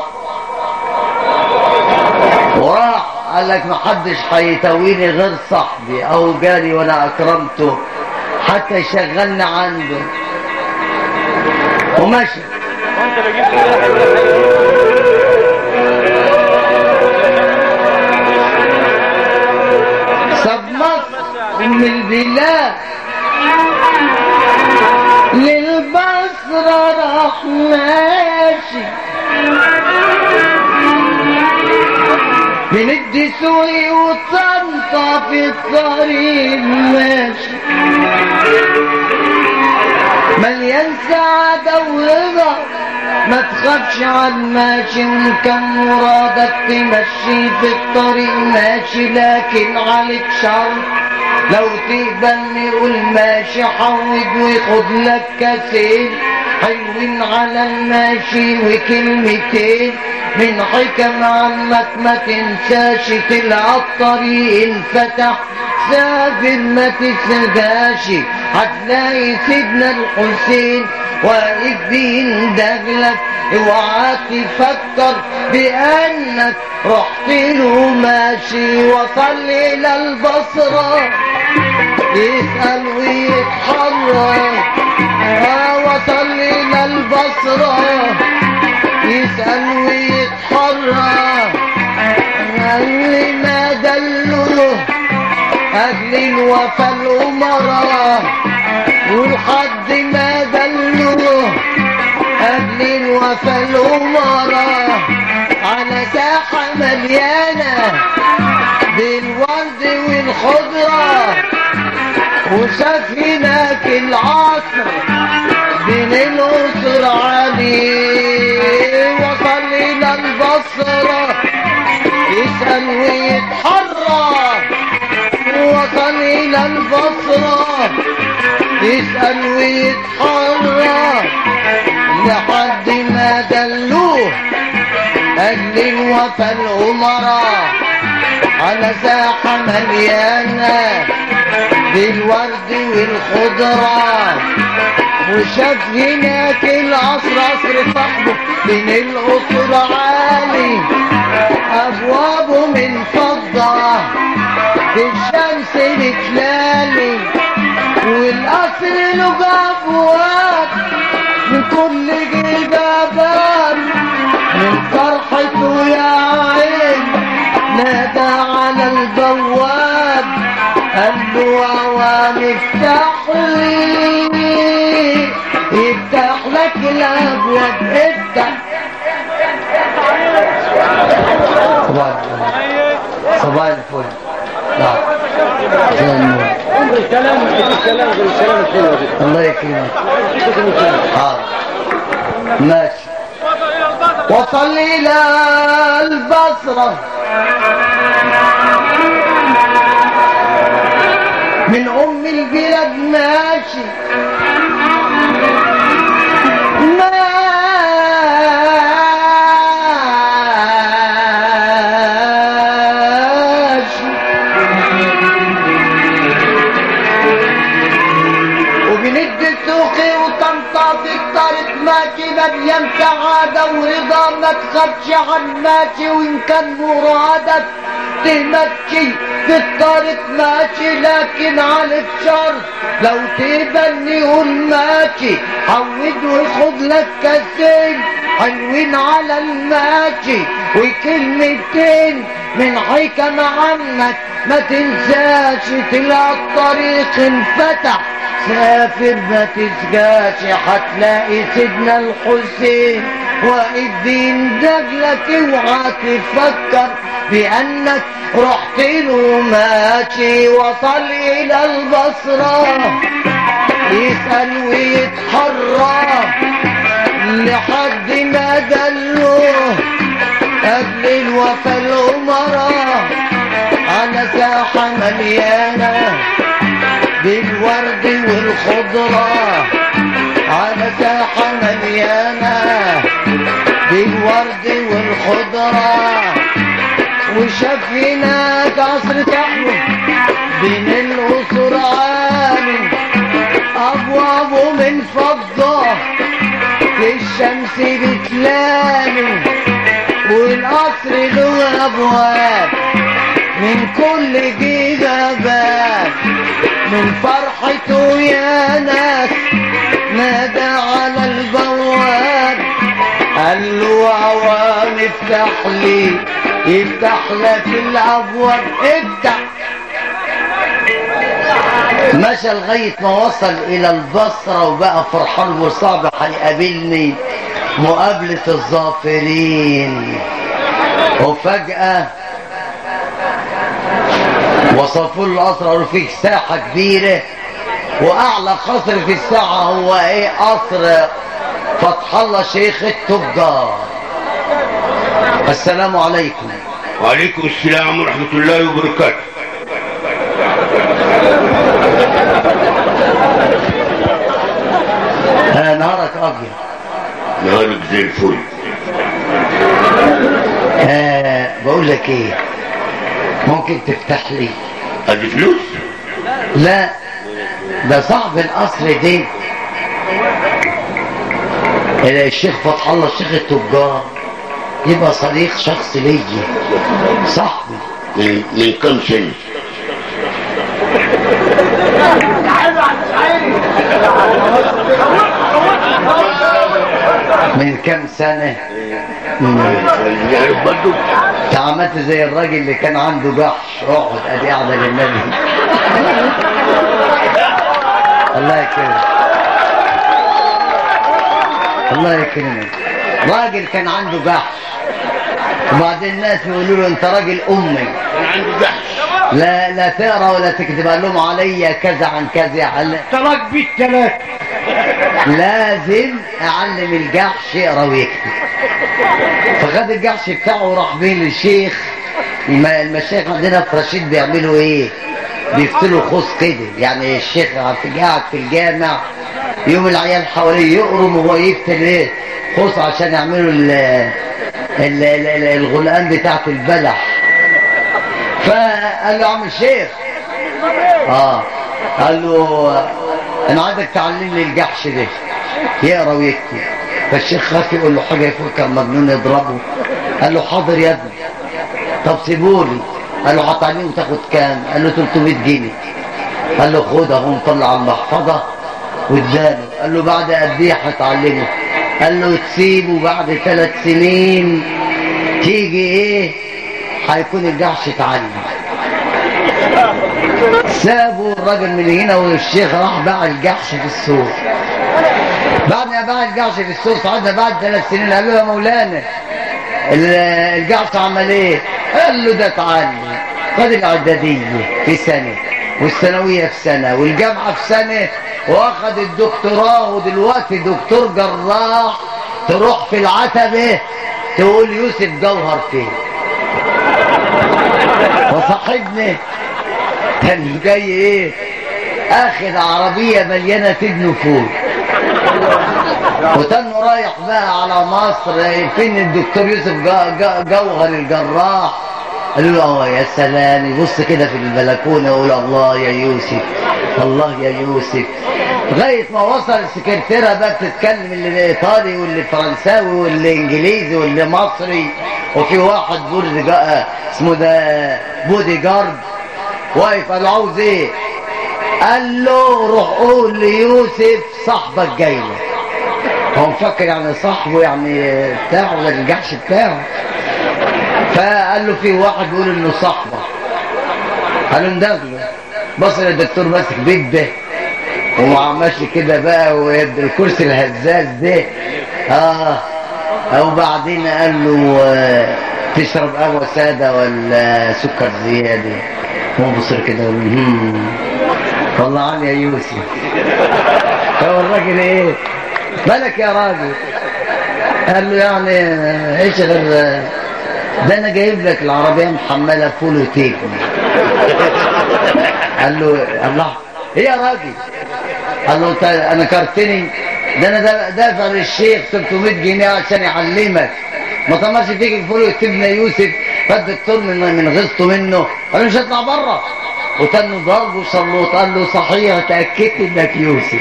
وراح قال لك محدش هيتويني غير صاحبي او جاري وانا اكرمته حتى يشغلني عنده ومشي ساب مصر ام البلاد للبصرة راح ماشي من الدسوقي وطنطا في الطريق ماشي مليان سعادة ورضا ما تخافش على الماشي وان كان مرادك تمشي في الطريق ماشي لكن عليك شرط لو تقبل قول ماشي حوض وخد لك كاسين حلوين على الماشي وكلمتين من حكم عمك ما تنساش تلقى الطريق انفتح سافر ما تسرقاش هتلاقي سيدنا الحسين واقف بيندهلك اوعى تفكر بانك رحت له ماشي وصل الى البصره يسأل ويتحرك آه وصل إلى البصرة يسأل ويتحرك قال لي ما دلوه أهل الوفا الأمراء ولحد ما دلوه أهل الوفا الأمراء على ساحة مليانة بالورد والخضرة وشاف هناك العصر بين الأسر عليه وصل إلى البصرة يسأل ويتحرك وصل إلى البصرة يسأل ويتحرك لحد ما دلوه أهل الوفا الأمراء على ساحة مليانة بالورد والخضرة وشاف هناك العصر عصر صاحبه من القصر عالي أبوابه من فضة في الشمس بتلالي والقصر له أبواب يفتح لي يفتح لك الابواب افتح صباح الفل صباح الفل نعم زي النور. الكلام الكلام غير الكلام الحلو ده الله يكرمك حاضر ماشي وصل إلى البصرة من أم البلاد ماشي ماشي وبند السوقي وطنطا في الطريق ماشي مليان سعادة ورضا ما تخافش عن ماشي وإن كان مرادك تمشي في الطريق ماشي لكن على الشر لو تبني قول ماشي عود وخد لك كاسين حلوين على الماشي وكلمتين من حكم عنك ما تنساش تلاقي الطريق انفتح سافر ما تسجاش هتلاقي سيدنا الحسين واقف بين دجلك اوعى تفكر بانك رحت له ماشي وصل الى البصره يسال ويتحرى لحد ما دلوه قبل الوفا الأمراء على ساحة مليانة بالورد والخضرة على ساحة مليانة بالورد والخضرة وشاف هناك عصر تحوي بين القصور عالي أبوابه من فضة في الشمس بتلامي والقصر له أبواب من كل جيجا باب من فرحته يا ناس نادى على البواب قال له عوام افتح لي يفتح لك الابواب افتح مشى لغاية ما وصل إلى البصرة وبقى فرحان وصعب هيقابلني مقابلة الظافرين وفجأة وصفوا له القصر قالوا فيه ساحة كبيرة وأعلى قصر في الساحة هو إيه قصر فتح الله شيخ التجار السلام عليكم وعليكم السلام ورحمة الله وبركاته آه نهارك أبيض نهارك زي الفل آه بقول لك إيه ممكن تفتح لي ادي فلوس لا ده صاحب القصر دي الشيخ فتح الله الشيخ التجار يبقى صديق شخص ليا صاحبي من, من كم سنة من كام سنة مم. يعرف برضه انت عملت زي الراجل اللي كان عنده جحش اقعد ادي قاعدة للنبي الله يكرمك الله يكرمك راجل كان عنده جحش وبعدين الناس يقولوا له انت راجل امي كان عنده جحش لا لا تقرا ولا تكتب قال لهم عليا كذا عن كذا قال طلاق بيت ثلاثة لازم اعلم الجحش يقرا ويكتب فخد الجحش بتاعه وراح بيه للشيخ الم- المشايخ عندنا في رشيد بيعملوا ايه بيفتلوا خوص كده يعني الشيخ في قاعد في الجامع يوم العيال حواليه يقرم وهو يفتل ايه خوص عشان يعملوا ال ال- ال- ال- الغلقان بتاعت البلح فقال له عم الشيخ اه قال له انا عايزك تعلمني الجحش ده يقرا ويكتب فالشيخ خاف يقول له حاجه يفكر مجنون يضربه قال له حاضر يا ابني طب سيبولي قال له هتعلمه تاخد كام قال له 300 جنيه قال له خد اهو مطلع المحفظه واداله قال له بعد قد ايه هتعلمه قال له تسيبه بعد ثلاث سنين تيجي ايه هيكون الجحش اتعلم سابوا الراجل من هنا والشيخ راح باع الجحش في السوق بعد ما باع الجحش في السوق صعدنا بعد ثلاث سنين قال له يا مولانا ال- الجحش عمل ايه؟ قال له ده اتعلم خد الاعداديه في سنه والثانويه في سنه والجامعه في سنه واخد الدكتوراه ودلوقتي دكتور جراح تروح في العتبه تقول يوسف جوهر فين وصاحبنا كان جاي ايه اخد عربيه مليانه تبنوا فوق وتنه رايح بقى على مصر فين الدكتور يوسف جا- جا- جوهر الجراح قالوا له اه يا سلام يبص كده في البلكونه يقول الله يا يوسف الله يا يوسف لغايه ما وصل السكرتيره بقى بتتكلم اللي ايطالي واللي فرنساوي واللي انجليزي واللي مصري وفي واحد بودي جا- اسمه ده بودي جارد واقف قال له عاوز ايه؟ قال له روح قول ليوسف صاحبك جاي لك هو مفكر يعني صاحبه يعني بتاعه ولا الجحش بتاعه فقال له في واحد بيقول انه صاحبه قال له ندغله بص الدكتور ماسك بيده ومع ماشي كده بقى والكرسي الهزاز ده اه وبعدين قال له آه، تشرب قهوه ساده ولا سكر زياده هو بص كده وقال له، "هم، طلعني يا يوسف هو الراجل ايه مالك يا راجل قال له يعني ايش غير ده انا جايب لك العربيه محمله فول وتيكني قال له الله ايه يا راجل قال له انت انا كرتني ده انا دا- دافع للشيخ 300 جنيه عشان يعلمك ما طمرش فيك الفول وتبنى يوسف فالدكتور من من غيظته منه قال له مش هطلع بره وتنه ضربه وصلوت قال له صحيح اتاكدت انك يوسف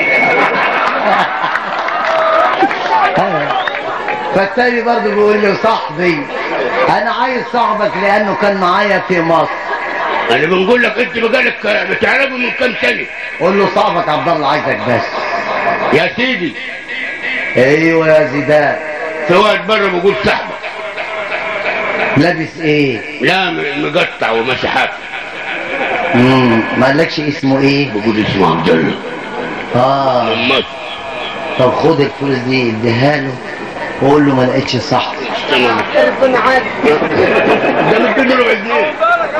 فالتاني برضه بيقول لي صاحبي انا عايز صاحبك لانه كان معايا في مصر انا بنقول لك انت بقالك بتعرفه من كام سنه قول له صاحبك عبد الله عايزك بس يا سيدي ايوه يا زيدان في واحد بره بيقول صاحبك لابس ايه لا م- مقطع ومسحات امم ما قالكش اسمه ايه بيقول اسمه عبد الله اه من مصر طب خد الفلوس دي اديها له وقول له ما لقيتش صاحبي تمام ده مديله ربع جنيه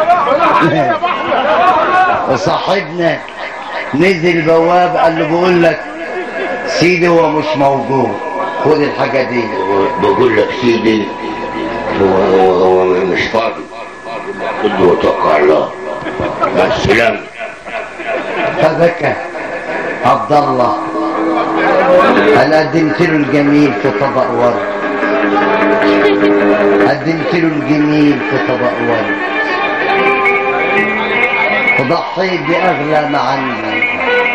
وصاحبنا نزل بواب قال له بقول لك سيدي هو مش موجود خد الحاجه دي بقول لك سيدي هو هو هو مش فاضي خد وتوكل على الله مع السلامه فبكى عبد الله قال قدمت له الجميل في طبق ورد قدمت له الجميل في طبق ورد وضحيت بأغلى ما عندي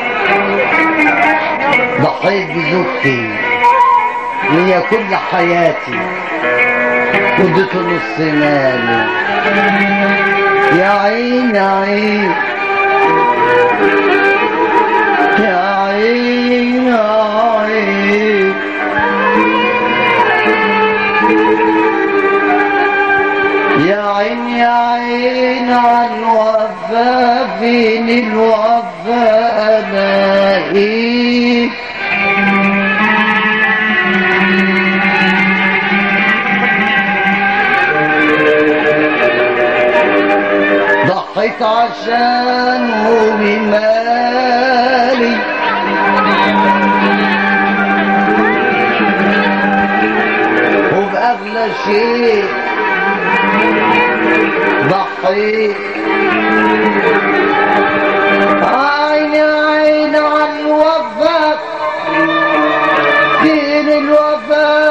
ضحيت بزوجتي هي كل حياتي وديت نص مالي يا عين يا عين يا عين يا عين يا عين يا عين على الوفا فين الوفا الاقيك ضحيت عشانه بمالي وبأغلى شيء ضحيت عيني عين على الوفا دين الوفا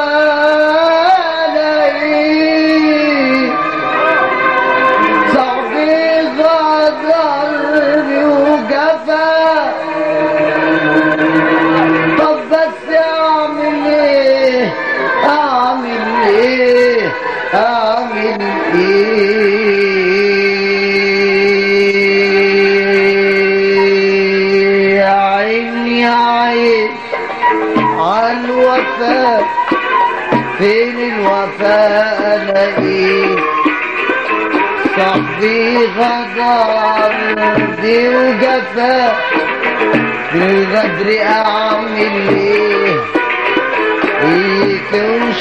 لاقيه صاحبي غدرني وجفا طب بس اعمل ايه اعمل ايه اعمل ايه يا عين يا عين عالوفا فين الوفاء الاقيه صاحبي غدر دي وجفا في الغدر اعمل ايه يكونش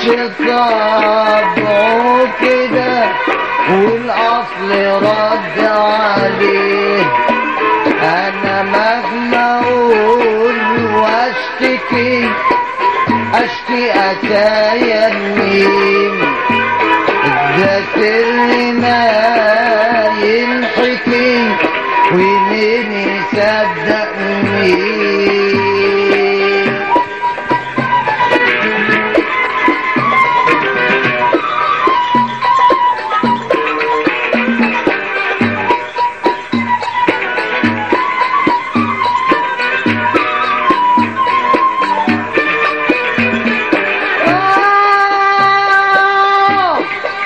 طبعه كده والاصل رد عليه انا مهما اقول واشتكي اشكي اتايا مين ده سر ما ينحكي ومين يصدق مين آه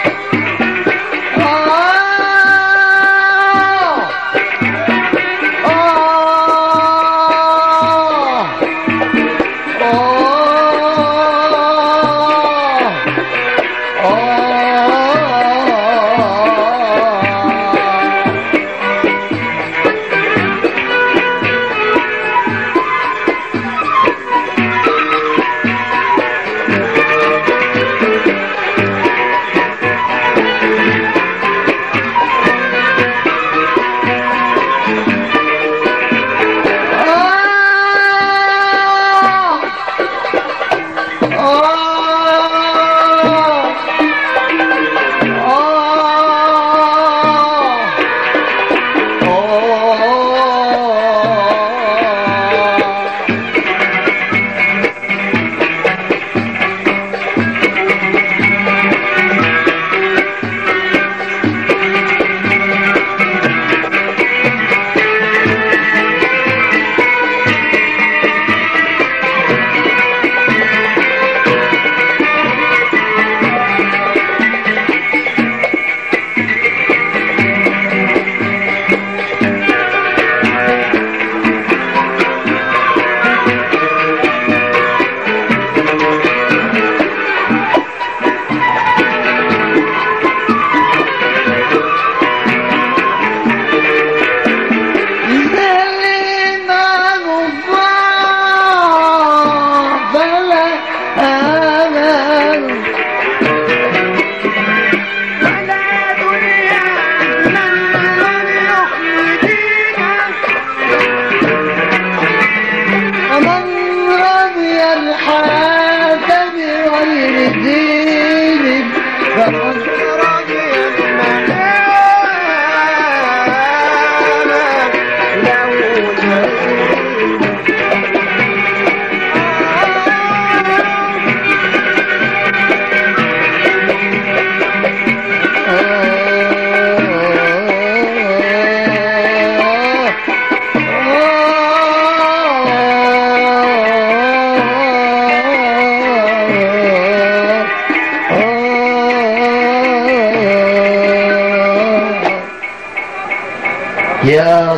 يا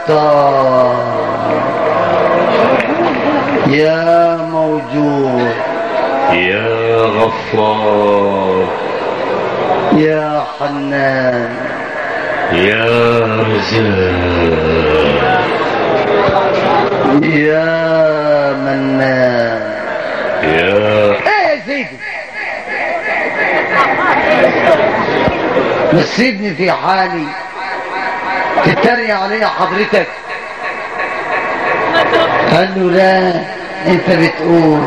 ستار يا موجود يا غفار يا حنان يا رزاق يا منان يا ايه يا سيدي مش سيبني في حالي تتريق عليا حضرتك قال له لا انت بتقول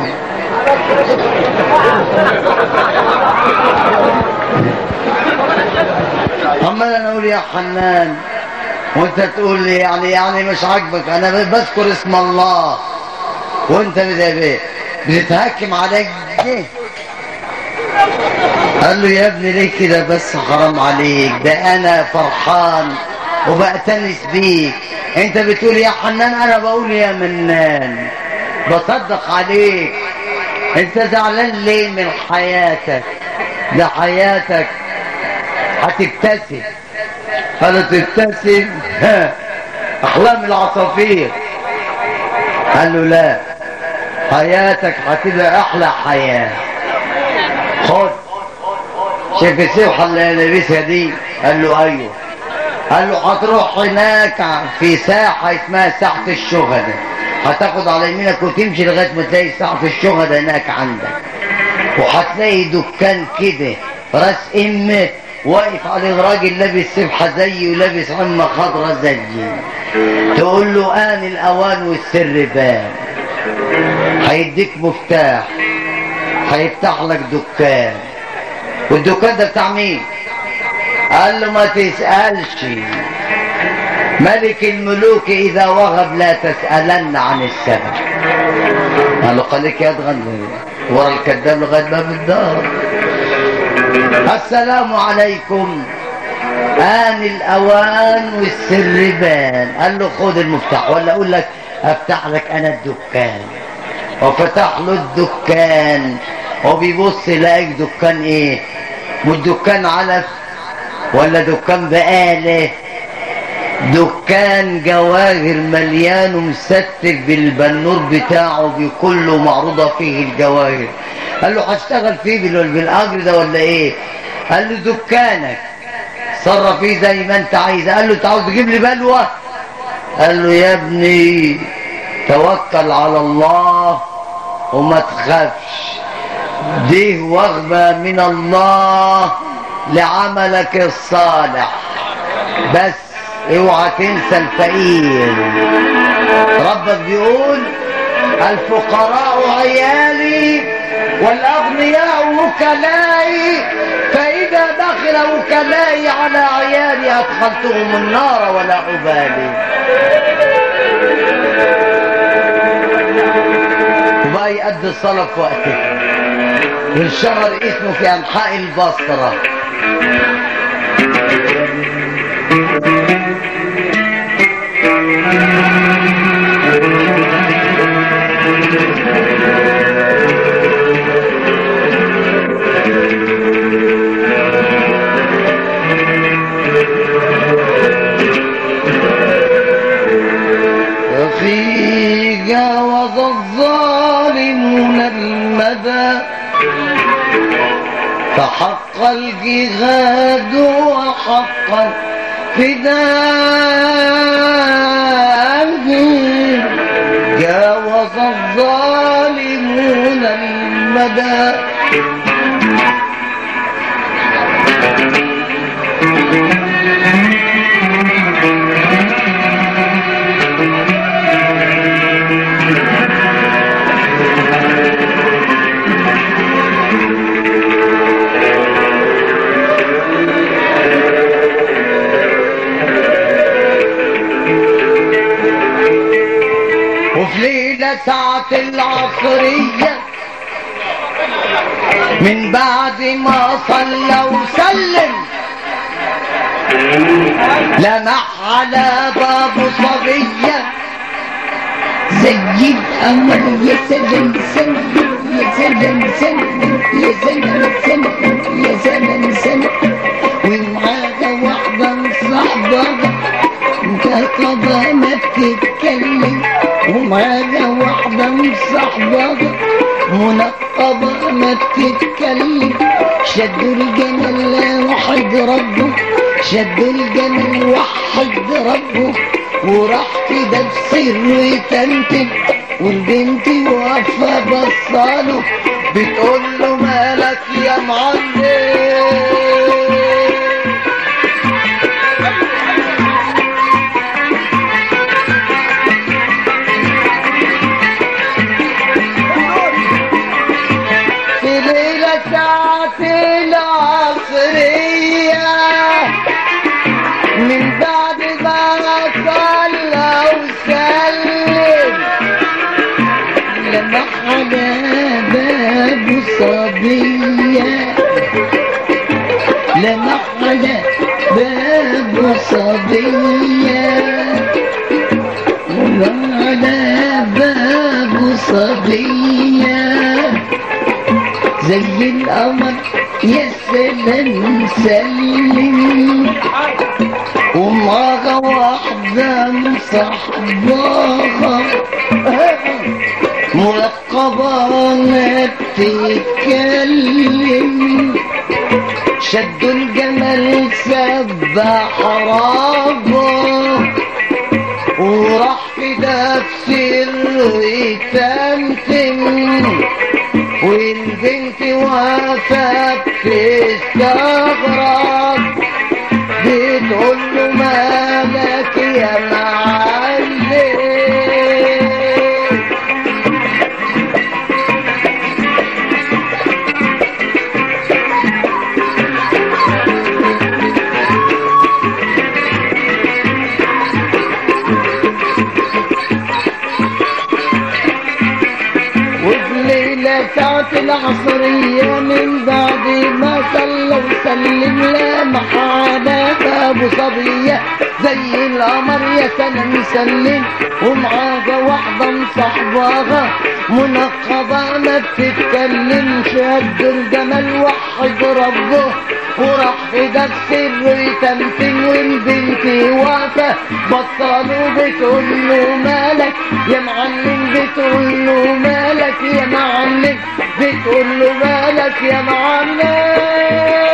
عمال انا اقول يا حنان وانت تقول لي يعني يعني مش عاجبك انا بذكر اسم الله وانت بت- بتتهكم عليك ليه قال له يا ابني ليه كده بس حرام عليك ده انا فرحان وبأتنس بيك انت بتقول يا حنان انا بقول يا منان بصدق عليك انت زعلان ليه من حياتك ده حياتك هتبتسم قال تبتسم ها، احلام العصافير قال له لا حياتك هتبقى احلى حياه خد شايف السبحة اللي لابسها دي قال له ايوه قال له هتروح هناك في ساحة اسمها ساحة الشهداء هتاخد على يمينك وتمشي لغاية ما تلاقي ساحة الشهداء هناك عندك وهتلاقي دكان كده راس ام واقف عليه راجل لابس سبحة زيي ولابس عمة خضرة زيي تقول له آن الأوان والسر بان هيديك مفتاح هيفتح لك دكان والدكان ده بتاع مين قال له ما تسألش ملك الملوك إذا وهب لا تسألن عن السبب قال له خليك يدغن ورا الكذاب لغاية باب الدار السلام عليكم آن الأوان والسر بان قال له خد المفتاح ولا أقول لك أفتح لك أنا الدكان وفتح له الدكان وبيبص يلاقيك دكان إيه والدكان علف ولا دكان بقالة دكان جواهر مليان ومستف بالبنور بتاعه بكله معروضة فيه الجواهر قال له هشتغل فيه بال- بالاجر ده ولا ايه قال له دكانك صرف فيه زي ما انت عايز قال له انت عاوز تجيب لي بلوه قال له يا ابني توكل على الله وما تخافش دي وغبة من الله لعملك الصالح بس اوعى تنسى الفقير ربك بيقول الفقراء عيالي والاغنياء وكلائي فاذا دخل وكلائي على عيالي ادخلتهم النار ولا ابالي وبقى يأدي الصلاة في وقتها وانشهر اسمه في انحاء البصره في جاوز الظالمون المدى فحق الجهاد وحق الفداء جاوز الظالمون المدى وفي ليلة ساعة العصرية من بعد ما صلى وسلم لمح على باب صبية زي القمر يا سلام سلام يا سلام سلام يا سلام سلام يا سلام سلام ومعاها واحدة مصاحبة مكتبة ما بتتكلم ومعاها واحدة مصاحبة منقبة ما بتتكلم شدوا الجمل وحد ربه شدوا الجمل وحد ربه وراح كده بسر يتمتم والبنت واقفة بصاله بتقول له مالك يا معلم في ليلة ساعة العصرية من بعد ما صلى وسلم لمح على باب صبية لمح على باب صبية لمح على باب صبية زي القمر يا سلام سلم ومعاها واحدة مصاحباها منقبة ما بتتكلم شدوا الجمل سبح ربه وراح كده في سر تمتم والبنت واقفة بتستغرب بتقول له مالك يا معلم وفي ليلة ساعة العصرية من بعد ما صلى وسلم لمح على باب صبية زي القمر يا سلام سلم ومعاها واحدة مصاحباها منقبة ما بتتكلم شد الجمل وحد ربه وراح في ده السر تمثل والبنت واقفة بطلوا بتقول له مالك يا معلم بتقول له مالك يا معلم بتقول له مالك يا معلم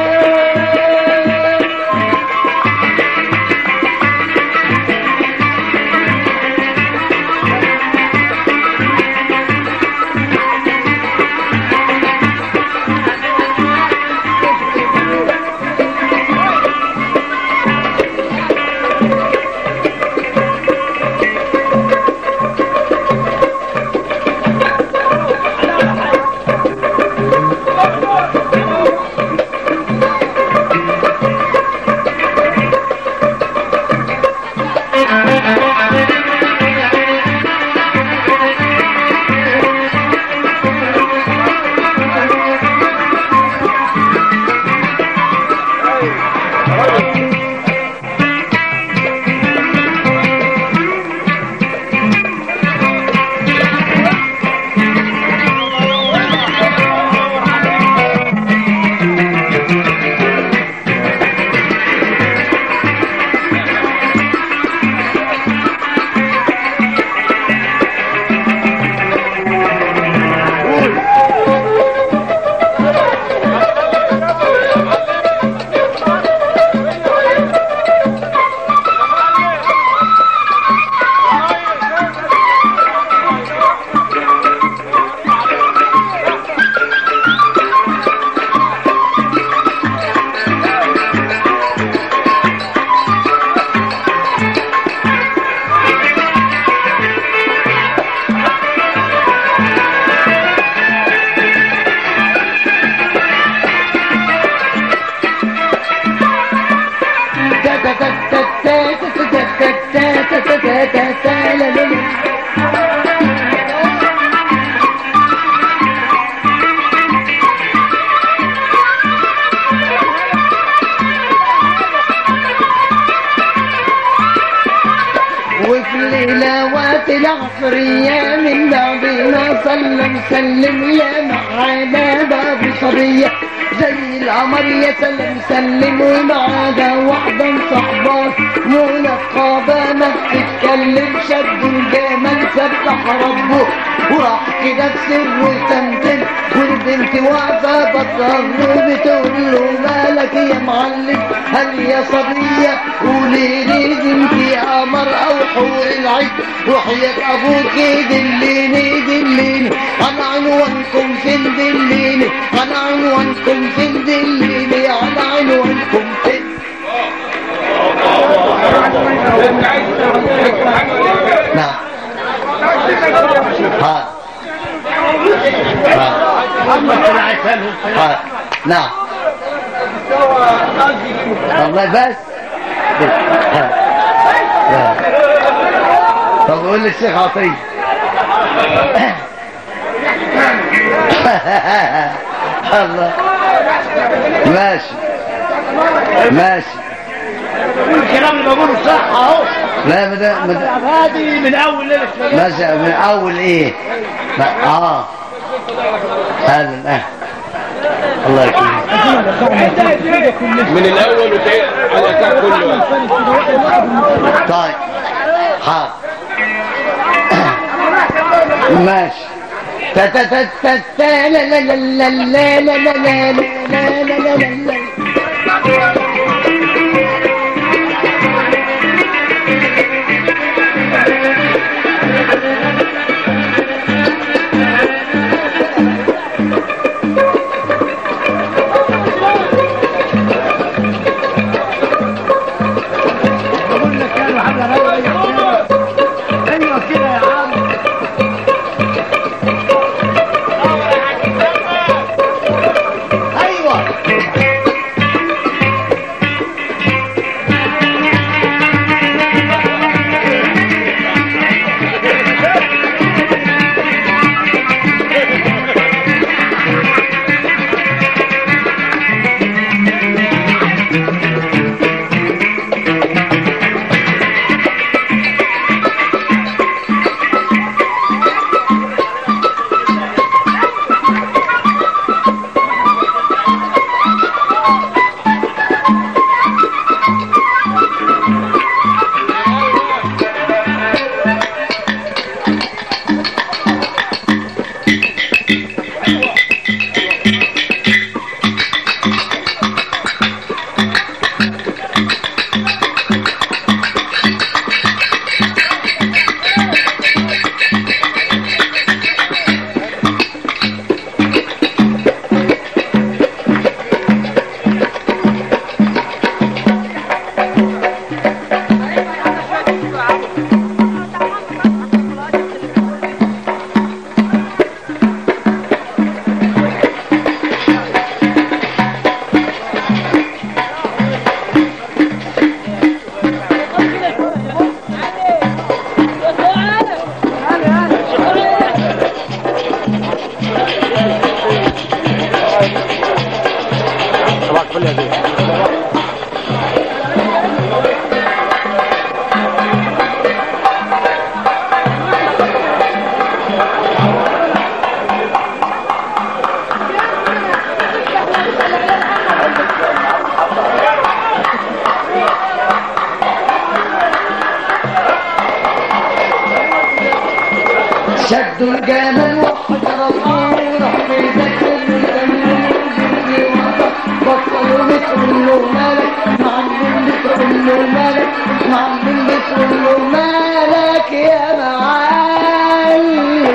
وفي ليلوات العصرية من بعد ما صلى مسلم يا معانا باب صبية زي القمر يا سلم سلم ومعانا واحدة صحبة منقبة ما بتتكلم شد الجمل سبح ربه وراح كده بسر تمثل والبنت واقفة بتصغر بتقول له مالك يا معلم هل يا صبية قولي لي بنتي قمر او حور العين وحياة ابوك دليني دليني على عنوانكم فين دليني على عنوانكم فين دليني على عنوانكم فين نعم ها ها ها نعم والله بس ها. ها. طب قول للشيخ عطية الله ماشي ماشي الكلام اللي بقوله صح اهو لا مدى مدى هذه من اول ليله ماشي من اول ايه ما- اه هذا الان الله يكرمك من الاول وتعيد على الاساس كله طيب حاضر ماشي تا تا تا تا تا لا لا لا لا لا لا لا لا لا لا لا لا بقول لك يا حاجه رايقه ايوه كده يا عم ايوه شدوا الجمل وحجر الصورة في ذكر بطلوا بتقول له مالك معلم بتقول له مالك معلم بتقول له مالك يا معلم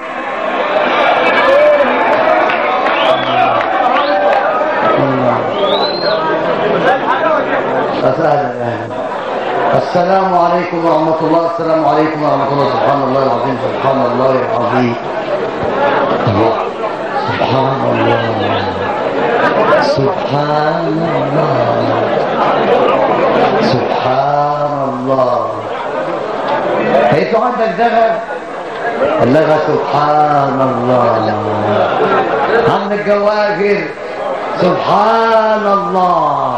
السلام عليكم ورحمة الله السلام عليكم ورحمة الله سبحان الله العظيم سبحان الله العظيم سبحان الله سبحان الله سبحان الله هيتوا عندك دغب اللغة سبحان الله عندك جواهر سبحان الله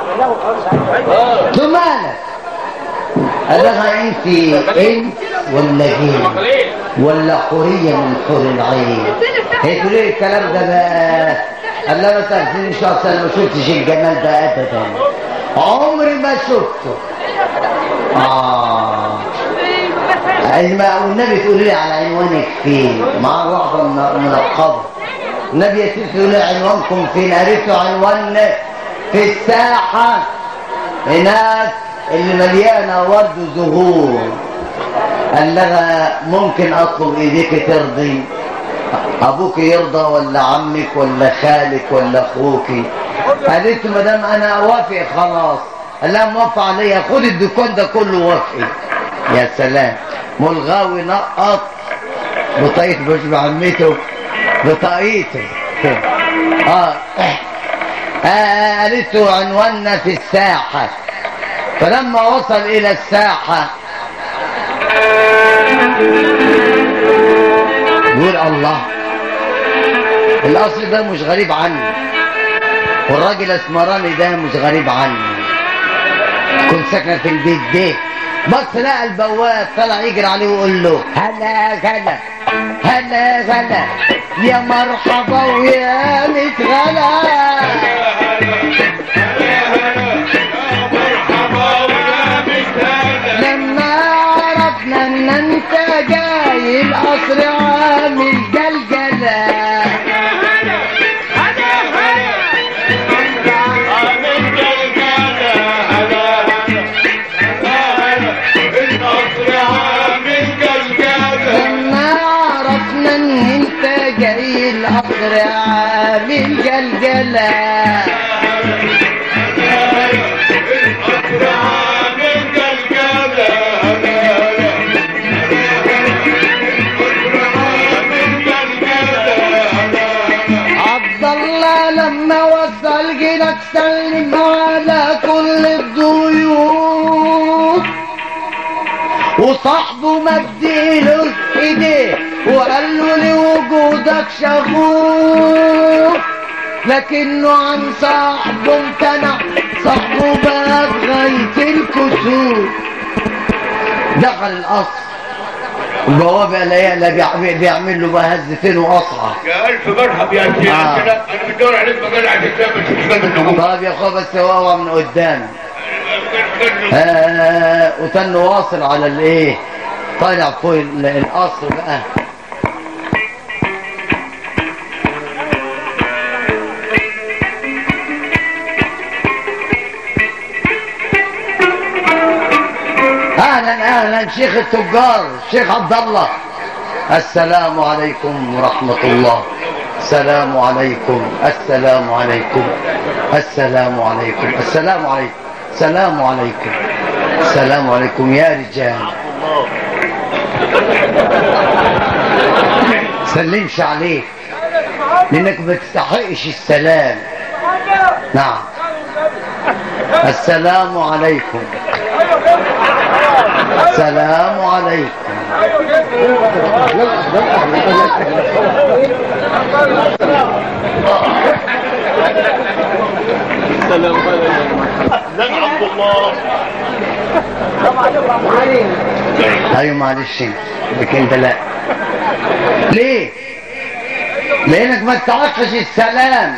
ثم مالك اللغة انت انت ولا جيل ولا حورية من حور العين هي تقول ايه الكلام ده بقى قال لها مثلا سنين شهر سنة ما شفتش الجمال ده ابدا عمري ما شفته اه ما والنبي تقول لي على عنوانك فين مع واحدة من- منقبة النبي يسير تقول لي عنوانكم فين قريتوا عنواننا في الساحة هناك اللي مليانة ورد وزهور قال لها ممكن اطلب ايديك ترضي ابوك يرضى ولا عمك ولا خالك ولا اخوك قالت له مدام انا اوافق خلاص قال لها موافق عليا خد الدكان ده كله وافقي يا سلام ملغاوي نقط بطاقية مش بعمته بطاقيته اه آه، قالت له عنواننا في الساحة فلما وصل إلى الساحة يقول الله الأصل ده مش غريب عني والراجل اسمراني ده مش غريب عني كنت ساكنة في البيت ده بص لقى البواب طلع يجري عليه ويقول له هلا هلا هلا هلا يا مرحبا ويا متغلا لما عرفنا ان انت جاي القصر القطر عامل جلجلة عبد الله لما وصل جيلك سلم على كل الضيوف وصاحبه مديله ايديه وقال له لوجودك شغوف لكنه عن صاحبه امتنع صاحبه بقى بغاية الكسوف دخل القصر البوابة لا لا بيع- بيعمل له بقى هزتين وقصعة يا الف مرحب يا سيدي آه. انا بدور عليك مجال الكتاب مش مش النجوم طب يا اخويا بس هو من قدام آه وتن واصل على الايه طالع فوق ال- القصر بقى اهلا اهلا شيخ التجار شيخ عبد الله السلام عليكم ورحمه الله السلام عليكم السلام عليكم السلام عليكم السلام عليكم السلام عليكم السلام عليكم يا رجال سلمش عليك لانك ما تستحقش السلام نعم السلام عليكم السلام عليكم سلام عليكم لا عبد الله ايوه معلش لكن انت لا ليه لانك ما تعرفش السلام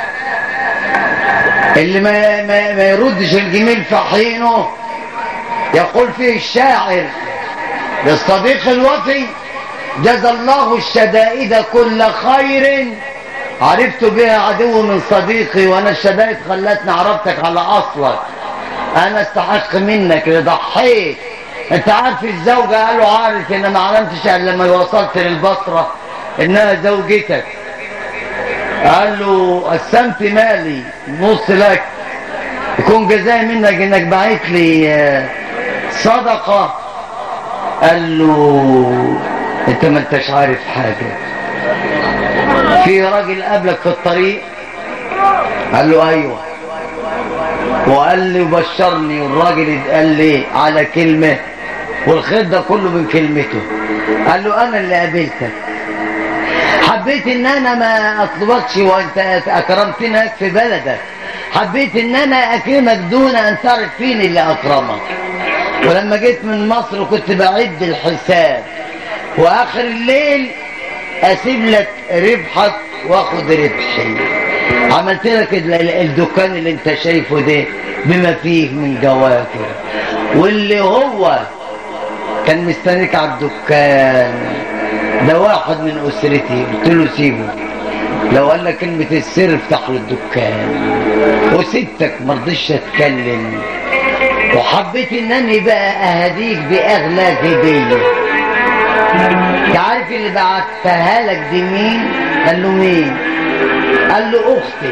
اللي ما, ما, ما يردش الجميل في حينه يقول فيه الشاعر للصديق الوفي جزى الله الشدائد كل خير عرفت بها عدو من صديقي وانا الشدائد خلتني عرفتك على اصلك انا استحق منك اللي ضحيت انت عارف الزوجة قالوا عارف ان ما علمتش الا لما وصلت للبصرة انها زوجتك قال له قسمت مالي نص لك يكون جزاء منك انك بعت لي آه، صدقة قال له انت ما انتش عارف حاجة في راجل قابلك في الطريق قال له ايوه وقال لي وبشرني والراجل قال لي على كلمة والخير ده كله من كلمته قال له انا اللي قابلتك حبيت ان انا ما اطلبكش وانت اكرمتني هناك في بلدك حبيت ان انا اكرمك دون ان تعرف فين اللي اكرمك ولما جيت من مصر كنت بعد الحساب واخر الليل اسيب لك ربحك واخد ربحي عملت لك ال- ال- الدكان اللي انت شايفه ده بما فيه من جواكر واللي هو كان مستنيك على الدكان ده واحد من اسرتي قلت له سيبه لو قال لك كلمة السر افتح له الدكان وسبتك ما رضيتش اتكلم وحبيت انني بقى اهديك باغلى هديه انت عارف اللي بعتها لك دي مين قال له مين قال له اختي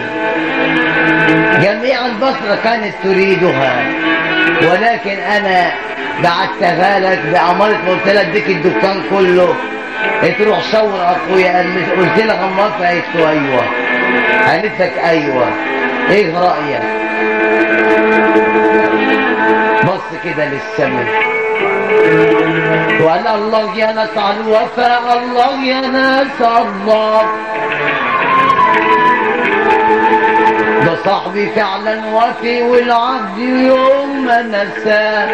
جميع البصرة كانت تريدها ولكن انا بعتها لك بأمارة قلت لها اديك الدكان كله تروح شاور اخويا قال لي قلت لها موافقة قالت له ايوه قالت لك ايوه ايه رأيك بص كده للسماء وقال الله يا ناس على الوفاء الله يا ناس الله ده صاحبي فعلا وفي والعبد يوم ما نساه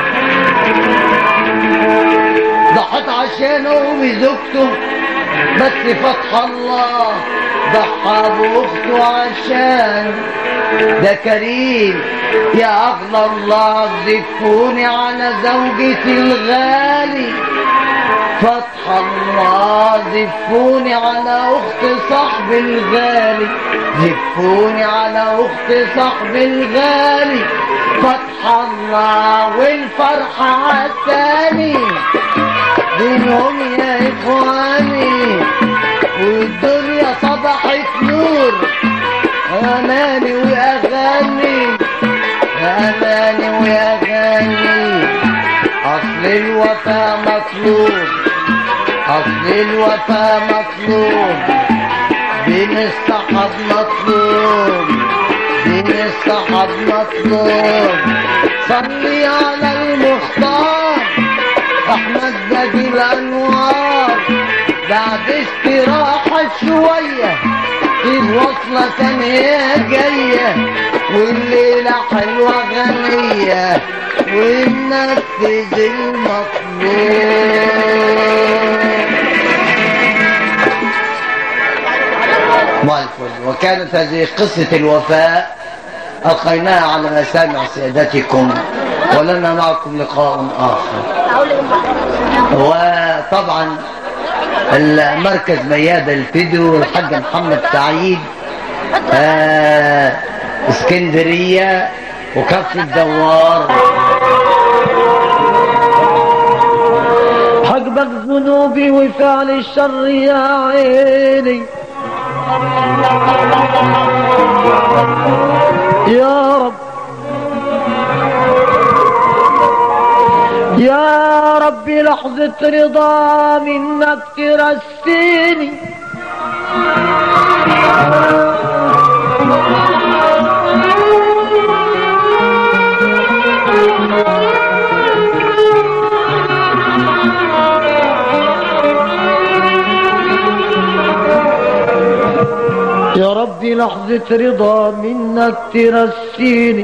ضحت عشانه وزوجته بس فتح الله ضحى باخته عشان ده كريم يا اغلى الله زفوني على زوجتي الغالي فتح الله زفوني على اخت صاحبي الغالي زفوني على اخت صاحبي الغالي فتح الله والفرحة عالتاني دينهم يا اخواني والدنيا الوفا مطلوب اصل الوفا مطلوب بين الصحاب مطلوب بين الصحاب مطلوب صلي على المختار احمد بدي الانوار بعد استراحة شوية في وصلة تانية جاية والليلة حلوة غنية وننفذ المطلوب ما الفل وكانت هذه قصة الوفاء ألقيناها على مسامع سيادتكم ولنا معكم لقاء آخر وطبعا المركز ميادة الفيديو الحاج محمد سعيد آه اسكندرية وكف الدوار حجبك ذنوبي وفعل الشر يا عيني يا رب يا رب لحظة رضا منك ترسيني يا ربي لحظة رضا منك ترسيني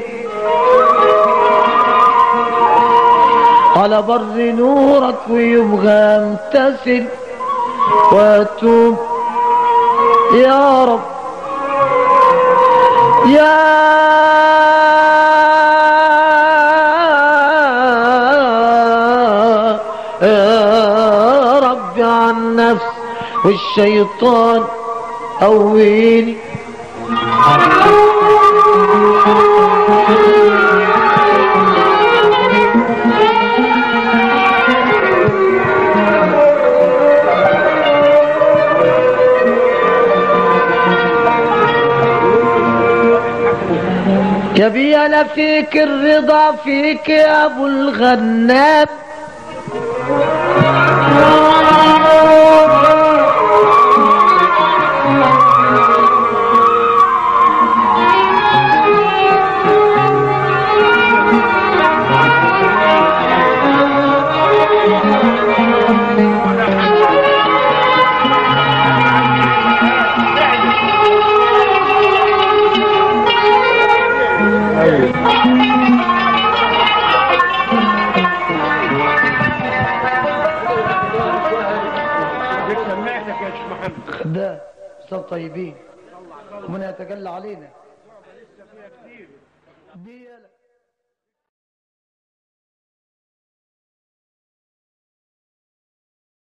على بر نورك ويبغى امتثل واتوب يا رب يا يا رب عن نفس والشيطان قويني يا بي انا فيك الرضا فيك يا ابو الغنام ده صوت طيبين ومن يتجلى علينا دي يلا.